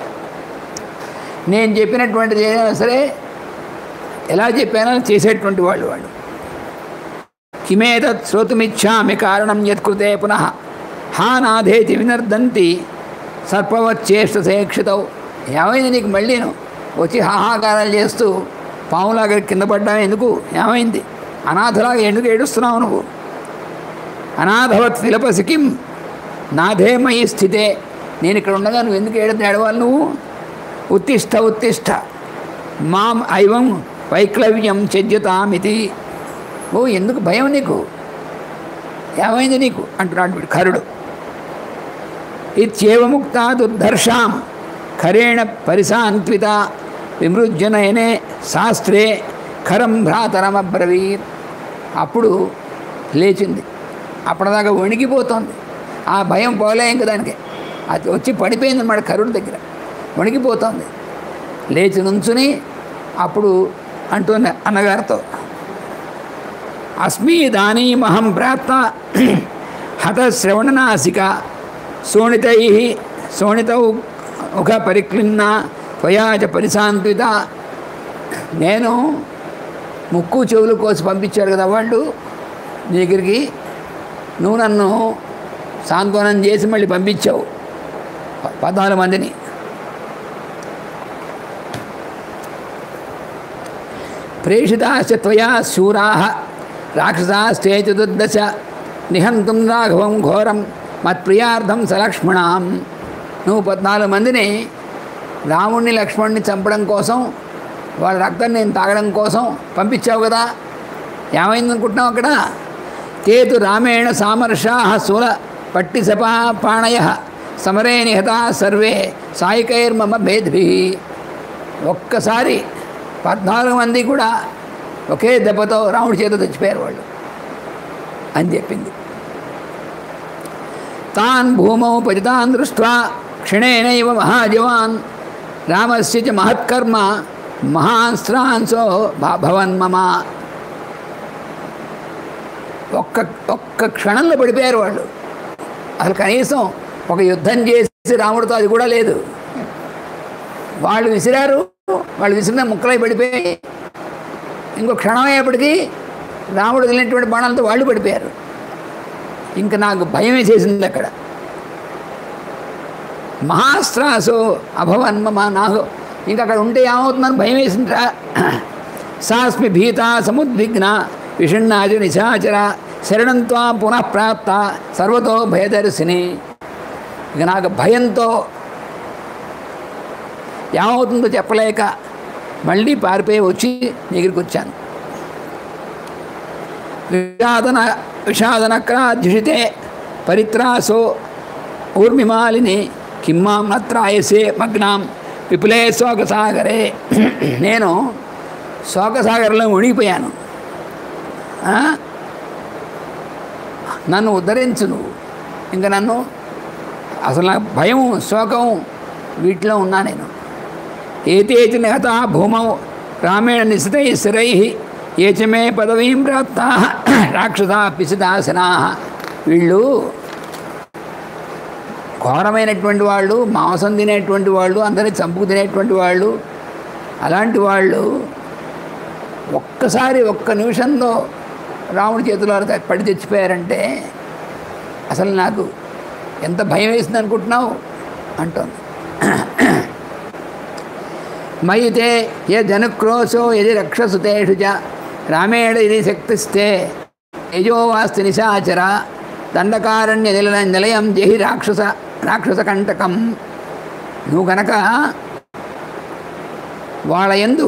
నేను చెప్పినటువంటిది ఏదైనా సరే ఎలా చెప్పానో చేసేటువంటి వాళ్ళు వాళ్ళు కిమేతత్ శ్రోతుమిచ్చామి కారణం యత్కృతే పునః హానాధేతి వినర్దంతి సర్పవచ్చేష్టసేక్షితవు ఏమైంది నీకు మళ్ళీను వచ్చి హాహాకారాలు చేస్తూ పాములాగా కింద పడ్డావు ఎందుకు ఏమైంది అనాథలాగా ఎందుకు ఏడుస్తున్నావు నువ్వు అనాథవత్ విలపసి కిం నాథేమయి స్థితే నేను ఇక్కడ ఉండగా నువ్వు ఎందుకు ఏడ ఏడవాలి నువ్వు ఉత్తిష్ట ఉత్తిష్ట మాం ఐవం వైక్లవ్యం చెజ్యతామితి ఓ ఎందుకు భయం నీకు ఏమైంది నీకు అంటున్నాడు వీడు కరుడు ఇత్యేవముక్త దుర్ధర్షాం ఖరేణ పరిశాంత్విత విమృజ్యనయనే శాస్త్రే ఖరం భ్రాతరమబ్రవీత్ అప్పుడు లేచింది అప్పటిదాకా వణికిపోతోంది ఆ భయం పోలే ఇంక దానికి అది వచ్చి పడిపోయింది అన్నమాట కరుడు దగ్గర వణికిపోతోంది లేచి నుంచుని అప్పుడు అంటున్న అన్నగారితో అస్మి ఇదానీమహం ప్రాప్త హతశ్రవణనాసిక శోణితై శోణితౌ ముఖ పరిక్లిన్న త్వయాచ పరిశాంతిత నేను ముక్కు చెవులు కోసి పంపించాడు కదా వాళ్ళు నీ దగ్గరికి నువ్వు నన్ను సాంత్వనం చేసి మళ్ళీ పంపించావు ప- పద్నాలుగు మందిని ప్రేషితాశ్చ త్వయా శూరా రాక్షసాస్తే చతుర్దశ నిహంతుం రాఘవం ఘోరం మత్ప్రియార్థం సలక్ష్మణాం నువ్వు పద్నాలుగు మందిని రాముణ్ణి లక్ష్మణ్ణి చంపడం కోసం వాళ్ళ రక్తం నేను తాగడం కోసం పంపించావు కదా ఏమైందనుకుంటున్నావు అక్కడ తేతు రామేణ సామర్షా శూల పట్టి సపా పాణయ సమరే నిహతా సర్వే సాయికైర్మమ భేద్భి ఒక్కసారి పద్నాలుగు మంది కూడా ఒకే దెబ్బతో రాముడి చేత తెచ్చిపోయారు వాళ్ళు అని చెప్పింది తాన్ భూమౌ పతితాన్ దృష్ట్వా క్షణేనైవ మహాజవాన్ రామస్య చ మహత్కర్మ మహాస్త్రాంసో భ- భవన్ మమ ఒక్క ఒక్క క్షణంలో పడిపోయారు వాళ్ళు అసలు కనీసం ఒక యుద్ధం చేసి రాముడితో అది కూడా లేదు వాళ్ళు విసిరారు వాళ్ళు విసిరిన ముక్కలై పడిపోయి ఇంకో క్షణం అయ్యేప్పటికీ రాముడు వదిలినటువంటి బాణాలతో వాళ్ళు పడిపోయారు ఇంకా నాకు భయం వేసేసింది అక్కడ మహాస్త్రాసు అభవన్మమ నాకు ఇంకా అక్కడ ఉంటే ఏమవుతుందని భయం వేసిందిరా సాస్మి భీత సముద్విగ్న విషణ్ణాజు నిశాచర శరణం త్వాం పునః ప్రాప్త సర్వతో భయదర్శిని ఇక నాకు భయంతో ఏమవుతుందో చెప్పలేక మళ్ళీ పారిపోయి వచ్చి దగ్గరికి వచ్చాను విషాదన విషాదనక్రాధ్యుషితే పరిత్రాసో ఊర్మిమాలిని కిమ్మాం నత్రాయసే మగ్నాం విపులే శోకసాగరే నేను శోకసాగర్లో మునిగిపోయాను ఆ? నన్ను ఉద్ధరించు నువ్వు ఇంకా నన్ను అసలు నాకు భయం శోకం వీటిలో ఉన్నా నేను ఏతేచి నిహత భూమౌ రామేణ నిశితై స్థిరై ఏచమే పదవీం ప్రాప్త రాక్షస పిసిదాసనా వీళ్ళు ఘోరమైనటువంటి వాళ్ళు మాంసం తినేటువంటి వాళ్ళు అందరినీ చంపుకు తినేటువంటి వాళ్ళు అలాంటి వాళ్ళు ఒక్కసారి ఒక్క నిమిషంలో రాముడి చేతిలో పడి తెచ్చిపోయారంటే అసలు నాకు ఎంత భయం వేసింది అనుకుంటున్నావు అంటోంది మయితే ఏ జనుక్రోశో యది రక్షసుతేషు చ రామేణ ఇది శక్తిస్తే యజోవాస్తి నిశాచర దండకారణ్య నిల నిలయం జహి రాక్షస రాక్షస కంటకం నువ్వు కనుక వాళ్ళ ఎందు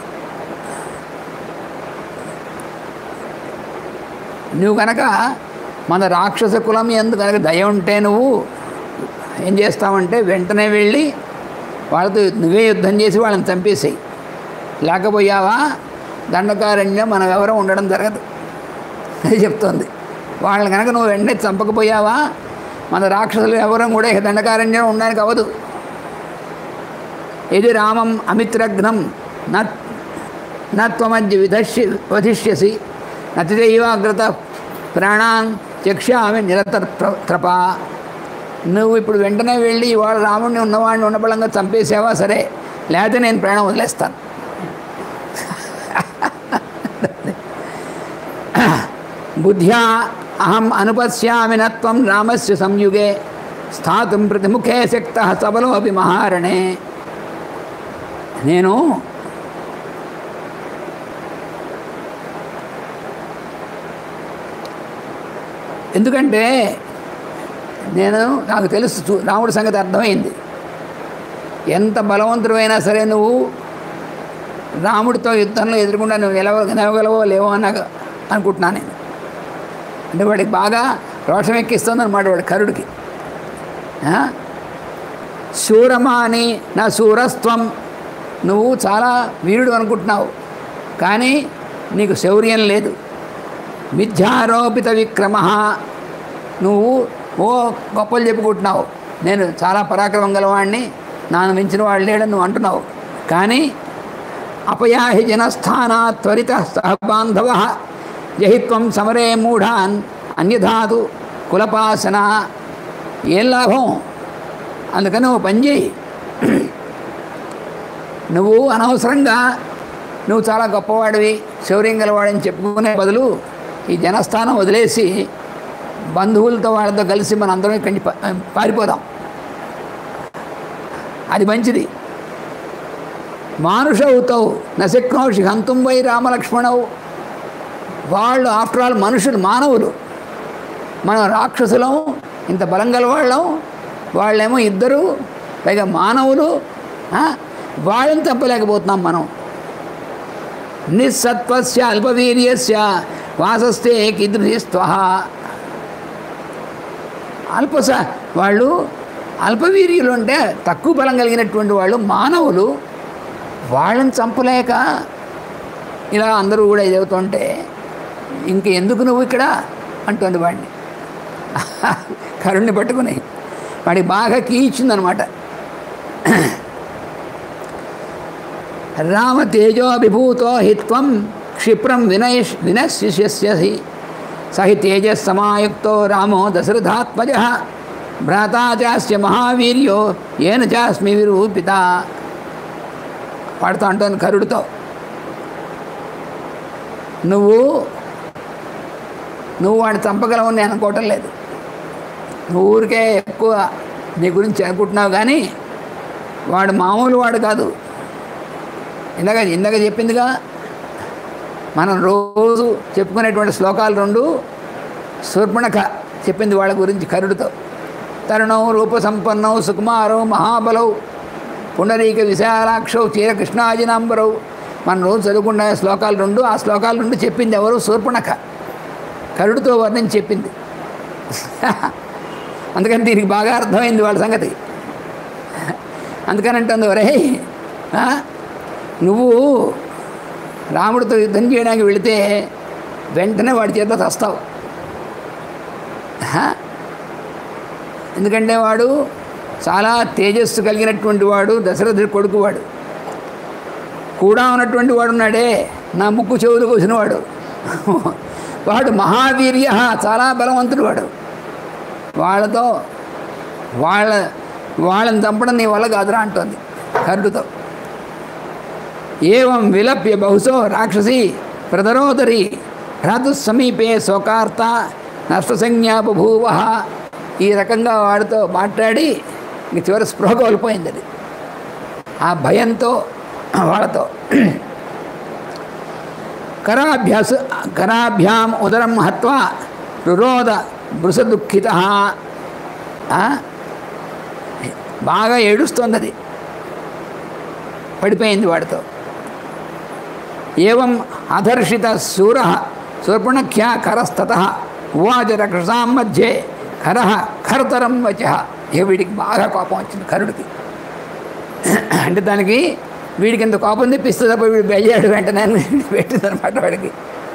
నువ్వు కనుక మన రాక్షస కులం ఎందు కనుక దయ ఉంటే నువ్వు ఏం చేస్తావంటే వెంటనే వెళ్ళి వాళ్ళతో నువ్వే యుద్ధం చేసి వాళ్ళని చంపేసేయి లేకపోయావా దండకారణ్యం మనం ఎవరో ఉండడం జరగదు అది చెప్తోంది వాళ్ళని కనుక నువ్వు వెంటనే చంపకపోయావా మన రాక్షసులు ఎవరం కూడా ఇక దండకారణ్యం ఉండడానికి అవ్వదు ఇది రామం అమిత్రఘ్నం నత్వమధ్య విధష్య వధిష్యసి నతిదైవాగ్రత ప్రాణాన్ చక్ష్యామి నిరతర్ త్రప నువ్వు ఇప్పుడు వెంటనే వెళ్ళి ఇవాళ రాముడిని ఉన్నవాడిని ఉన్నబలంగా చంపేసావా సరే లేకపోతే నేను ప్రాణం వదిలేస్తాను బుద్ధ్యా అహం అనుపశ్యామి నత్వం రామస్య సంయుగే స్థాతుం ప్రతిముఖే శక్త సబలోపి మహారణే నేను ఎందుకంటే నేను నాకు తెలుసు చూ- రాముడి సంగతి అర్థమైంది ఎంత బలవంతుడైనా సరే నువ్వు రాముడితో యుద్ధంలో ఎదుర్కొంటా నువ్వు నిలవ నిలవగలవో లేవో అని నాకు అనుకుంటున్నాను నేను అంటే వాడికి బాగా రోషం ఎక్కిస్తుంది అనమాట వాడి కరుడికి ఆ? శూరమాని నా శూరస్త్వం నువ్వు చాలా వీరుడు అనుకుంటున్నావు కానీ నీకు శౌర్యం లేదు మిథ్యారోపిత విక్రమ నువ్వు ఓ గొప్పలు చెప్పుకుంటున్నావు నేను చాలా పరాక్రమం గలవాడిని నాను మించిన వాడు లేడని నువ్వు అంటున్నావు కానీ అపయాహి జనస్థానా త్వరిత సహబాంధవ జహిత్వం సమరే మూఢాన్ అన్యధాతు కులపాసన ఏం లాభం అందుకని నువ్వు పని చేయి నువ్వు అనవసరంగా నువ్వు చాలా గొప్పవాడివి శౌర్యం గలవాడని చెప్పుకునే బదులు ఈ జనస్థానం వదిలేసి బంధువులతో వాళ్ళతో కలిసి మన అందరం ఇక్కడి నుంచి పా- పారిపోదాం అది మంచిది మానుషవుతావు నశక్నోషి హంతుం వై రామలక్ష్మణవు వాళ్ళు ఆఫ్టర్ ఆల్ మనుషులు మానవులు మనం రాక్షసులం ఇంత బలం గలవాళ్ళం వాళ్ళేమో ఇద్దరు పైగా మానవులు ఆ? వాళ్ళని తప్పలేకపోతున్నాం మనం నిస్సత్వస్య అల్పవీర్యస్య వాసస్తే కిదృశిస్త్వ అల్పస వాళ్ళు అల్పవీర్యులు అంటే తక్కువ బలం కలిగినటువంటి వాళ్ళు మానవులు వాళ్ళని చంపలేక ఇలా అందరూ కూడా ఎదుగుతుంటే ఇంక ఎందుకు నువ్వు ఇక్కడ అంటుంది వాడిని కరుణ్ణి పట్టుకుని వాడికి బాగా కీచిందనమాట రామ తేజోభిభూతో హిత్వం క్షిప్రం వినయ వినశ్యసి సహి తేజస్సమాయుక్తో రామో దశరథాత్మజ భ్రాతా చాస్య మహావీర్యో ఏన చాస్మి విరూపిత వాడుతూ అంటోంది కరుడుతో నువ్వు నువ్వు వాడిని చంపగలవని నేను అనుకోవటం లేదు నువ్వు ఊరికే ఎక్కువ నీ గురించి అనుకుంటున్నావు కానీ వాడు మామూలు వాడు కాదు ఇందాక ఇందాక చెప్పిందిగా మనం రోజు చెప్పుకునేటువంటి శ్లోకాలు రెండు శూర్పణఖ చెప్పింది వాళ్ళ గురించి కరుడుతో తరుణం రూప సంపన్నం సుకుమారో మహాబలౌ పుండరీక విశాలాక్షౌ చీరకృష్ణాజినాంబరౌ మనం రోజు చదువుకున్న శ్లోకాలు రెండు ఆ శ్లోకాలు రెండు చెప్పింది ఎవరు శూర్పణఖ కరుడుతో వర్ణించి చెప్పింది అందుకని దీనికి బాగా అర్థమైంది వాళ్ళ సంగతి అందుకని అంటుంది ఒరే ఆ, నువ్వు రాముడితో యుద్ధం చేయడానికి వెళితే వెంటనే వాడి చేత చస్తావు ఆ? ఎందుకంటే వాడు చాలా తేజస్సు కలిగినటువంటి వాడు దశరథుడి కొడుకు వాడు కూడా ఉన్నటువంటి వాడు ఉన్నాడే నా ముక్కు చెవులు కోసిన వాడు వాడు మహావీర్య చాలా బలవంతుడు వాడు వాళ్ళతో వాళ్ళ వాళ్ళని చంపడం నీ వల్ల కాదురా అంటోంది కరుడుతో ఏవం విలప్య బహుశో రాక్షసి ప్రదరోదరి భ్రాతు సమీపే శోకార్త నష్టసంజ్ఞా బభూవ ఈ రకంగా వాడితో మాట్లాడి ఇంక చివరి స్పృహ కోల్పోయింది అది ఆ భయంతో వాళ్ళతో కరాభ్యాస కరాభ్యాం ఉదరం హత్వా రురోధ బృసదుఃఖిత బాగా ఏడుస్తోంది అది పడిపోయింది వాడితో ఏవం అధర్షిత శూర శూర్పణఖ్యా కరస్తత ఉవాచ రక్షసాం మధ్యే కర ఖరతరం వచ ఇక వీడికి బాగా కోపం వచ్చింది కరుడికి అంటే దానికి వీడికి ఇంత కోపం తెప్పిస్తుంది తప్ప వీడు బెయ్యాడు వెంటనే పెట్టింది అనమాట వాడికి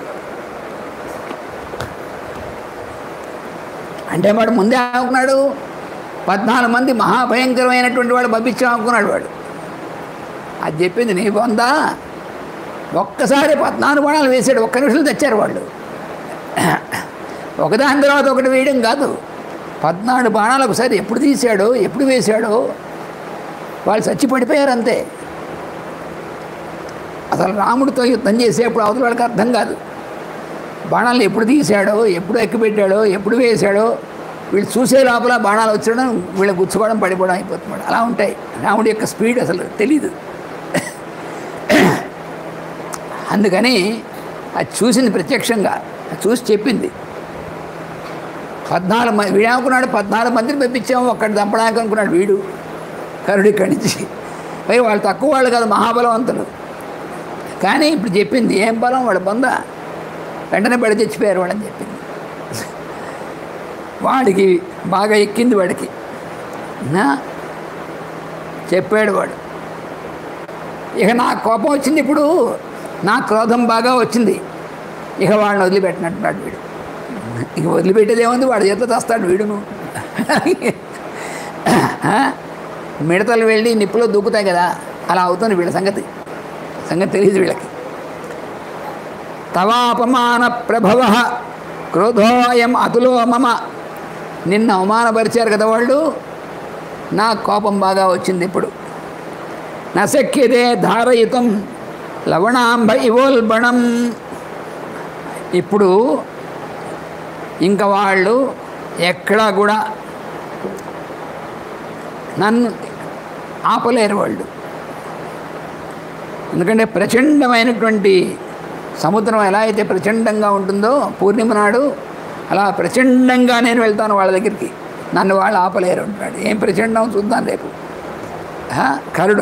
అంటే వాడు ముందే అనుకున్నాడు పద్నాలుగు మంది మహాభయంకరమైనటువంటి వాడు పంపించాం అనుకున్నాడు వాడు అది చెప్పింది నీ పొందా ఒక్కసారి పద్నాలుగు బాణాలు వేసాడు ఒక్క నిమిషం తెచ్చారు వాళ్ళు ఒకదాని తర్వాత ఒకటి వేయడం కాదు పద్నాలుగు బాణాలు ఒకసారి ఎప్పుడు తీశాడో ఎప్పుడు వేశాడో వాళ్ళు చచ్చి పడిపోయారు అంతే అసలు రాముడితో యుద్ధం చేసేప్పుడు అవతల వాళ్ళకి అర్థం కాదు బాణాలు ఎప్పుడు తీశాడో ఎప్పుడు ఎక్కిపెట్టాడో ఎప్పుడు వేశాడో వీళ్ళు చూసే లోపల బాణాలు వచ్చడం వీళ్ళు గుచ్చుకోవడం పడిపోవడం అయిపోతున్నాడు అలా ఉంటాయి రాముడి యొక్క స్పీడ్ అసలు తెలీదు అందుకని అది చూసింది ప్రత్యక్షంగా అది చూసి చెప్పింది పద్నాలుగు మంది వీడు అనుకున్నాడు పద్నాలుగు మందిని పంపించాము ఒక్కటి చంపడానికి అనుకున్నాడు వీడు కరుడు ఇక్కడి నుంచి పోయి వాళ్ళు తక్కువ వాళ్ళు కాదు మహాబలవంతులు కానీ ఇప్పుడు చెప్పింది ఏం బలం వాడు బొంద వెంటనే పడి తెచ్చిపోయారు వాడని చెప్పింది వాడికి బాగా ఎక్కింది వాడికి నా చెప్పాడు వాడు ఇక నా కోపం వచ్చింది ఇప్పుడు నా క్రోధం బాగా వచ్చింది ఇక వాడిని వదిలిపెట్టినట్టున్నాడు వీడు ఇక వదిలిపెట్టేది ఏముంది వాడి చేత తెస్తాడు వీడును ఆ? మిడతలు వెళ్ళి నిప్పులో దూకుతాయి కదా అలా అవుతుంది వీళ్ళ సంగతి సంగతి తెలియదు వీళ్ళకి తవాపమాన ప్రభవ క్రోధోయం అతులో మమ నిన్న అవమానపరిచారు కదా వాళ్ళు నా కోపం బాగా వచ్చింది ఇప్పుడు నశక్యతే ధారయుతం లవణాంబ ఇవోల్బణం ఇప్పుడు ఇంకా వాళ్ళు ఎక్కడా కూడా నన్ను ఆపలేరు వాళ్ళు ఎందుకంటే ప్రచండమైనటువంటి సముద్రం ఎలా అయితే ప్రచండంగా ఉంటుందో పూర్ణిమ నాడు అలా ప్రచండంగా నేను వెళ్తాను వాళ్ళ దగ్గరికి నన్ను వాళ్ళు ఆపలేరు అంటున్నాడు ఏం ప్రచండం చూద్దాం రేపు ఆ, కరుడు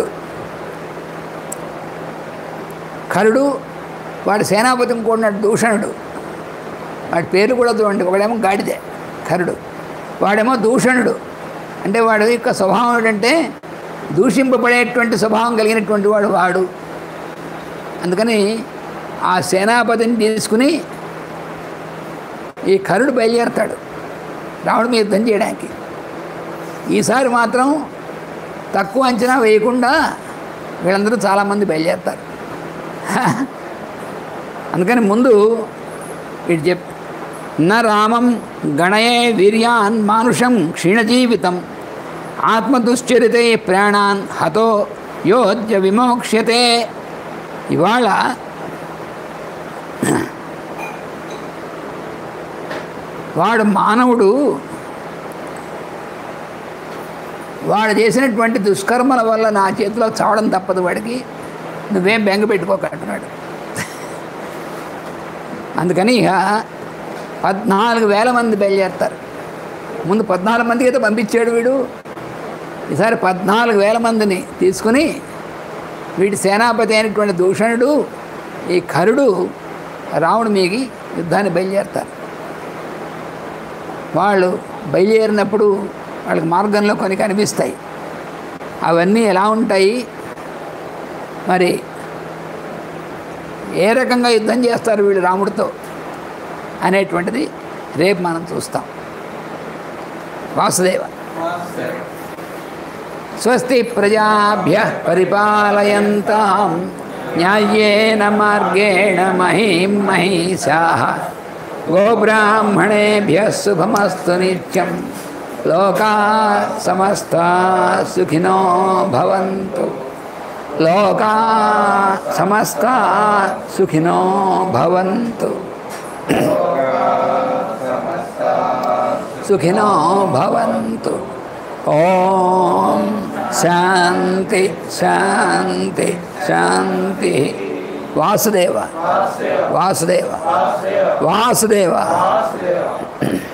కరుడు వాడి సేనాపతి ఇంకోటి దూషణుడు వాడి పేరు కూడా చూడండి ఒకడేమో గాడిదే కరుడు వాడేమో దూషణుడు అంటే వాడు యొక్క స్వభావం ఏంటంటే దూషింపబడేటువంటి స్వభావం కలిగినటువంటి వాడు వాడు అందుకని ఆ సేనాపతిని తీసుకుని ఈ కరుడు బయలుదేరతాడు రావణ మీద యుద్ధం చేయడానికి ఈసారి మాత్రం తక్కువ అంచనా వేయకుండా వీళ్ళందరూ చాలామంది బయలుదేరతారు అందుకని ముందు ఇటు చెప్ న రామం గణయే వీర్యాన్ మానుషం క్షీణజీవితం ఆత్మదుశ్చరితే ప్రాణాన్ హతో యోధ్య విమోక్ష్యతే ఇవాళ వాడు మానవుడు వాడు చేసినటువంటి దుష్కర్మల వల్ల నా చేతిలో చావడం తప్పదు వాడికి నువ్వేం బెంగ పెట్టుకోక అంటున్నాడు అందుకని ఇక పద్నాలుగు వేల మంది బయలుదేరుతారు ముందు పద్నాలుగు మందికి అయితే పంపించాడు వీడు ఈసారి పద్నాలుగు వేల మందిని తీసుకుని వీడి సేనాపతి అయినటువంటి దూషణుడు ఈ కరుడు రావణు మీకి యుద్ధాన్ని బయలుదేరుతారు వాళ్ళు బయలుదేరినప్పుడు వాళ్ళకి మార్గంలో కొన్ని కనిపిస్తాయి అవన్నీ ఎలా ఉంటాయి మరి ఏ రకంగా యుద్ధం చేస్తారు వీళ్ళు రాముడితో అనేటువంటిది రేపు మనం చూస్తాం వాసుదేవ స్వస్తి ప్రజాభ్య పరిపాలయంతాం న్యాయేన మార్గేణ మహీం మహిషా గోబ్రాహ్మణేభ్య శుభమస్తు నిత్యం లోకా సమస్త సుఖినో భవంతు లోకా సమస్త సుఖినో భవంతు సుఖినో భవంతు ఓం శాంతి శాంతి శాంతి వాసుదేవ వాసుదేవ వాసుదేవ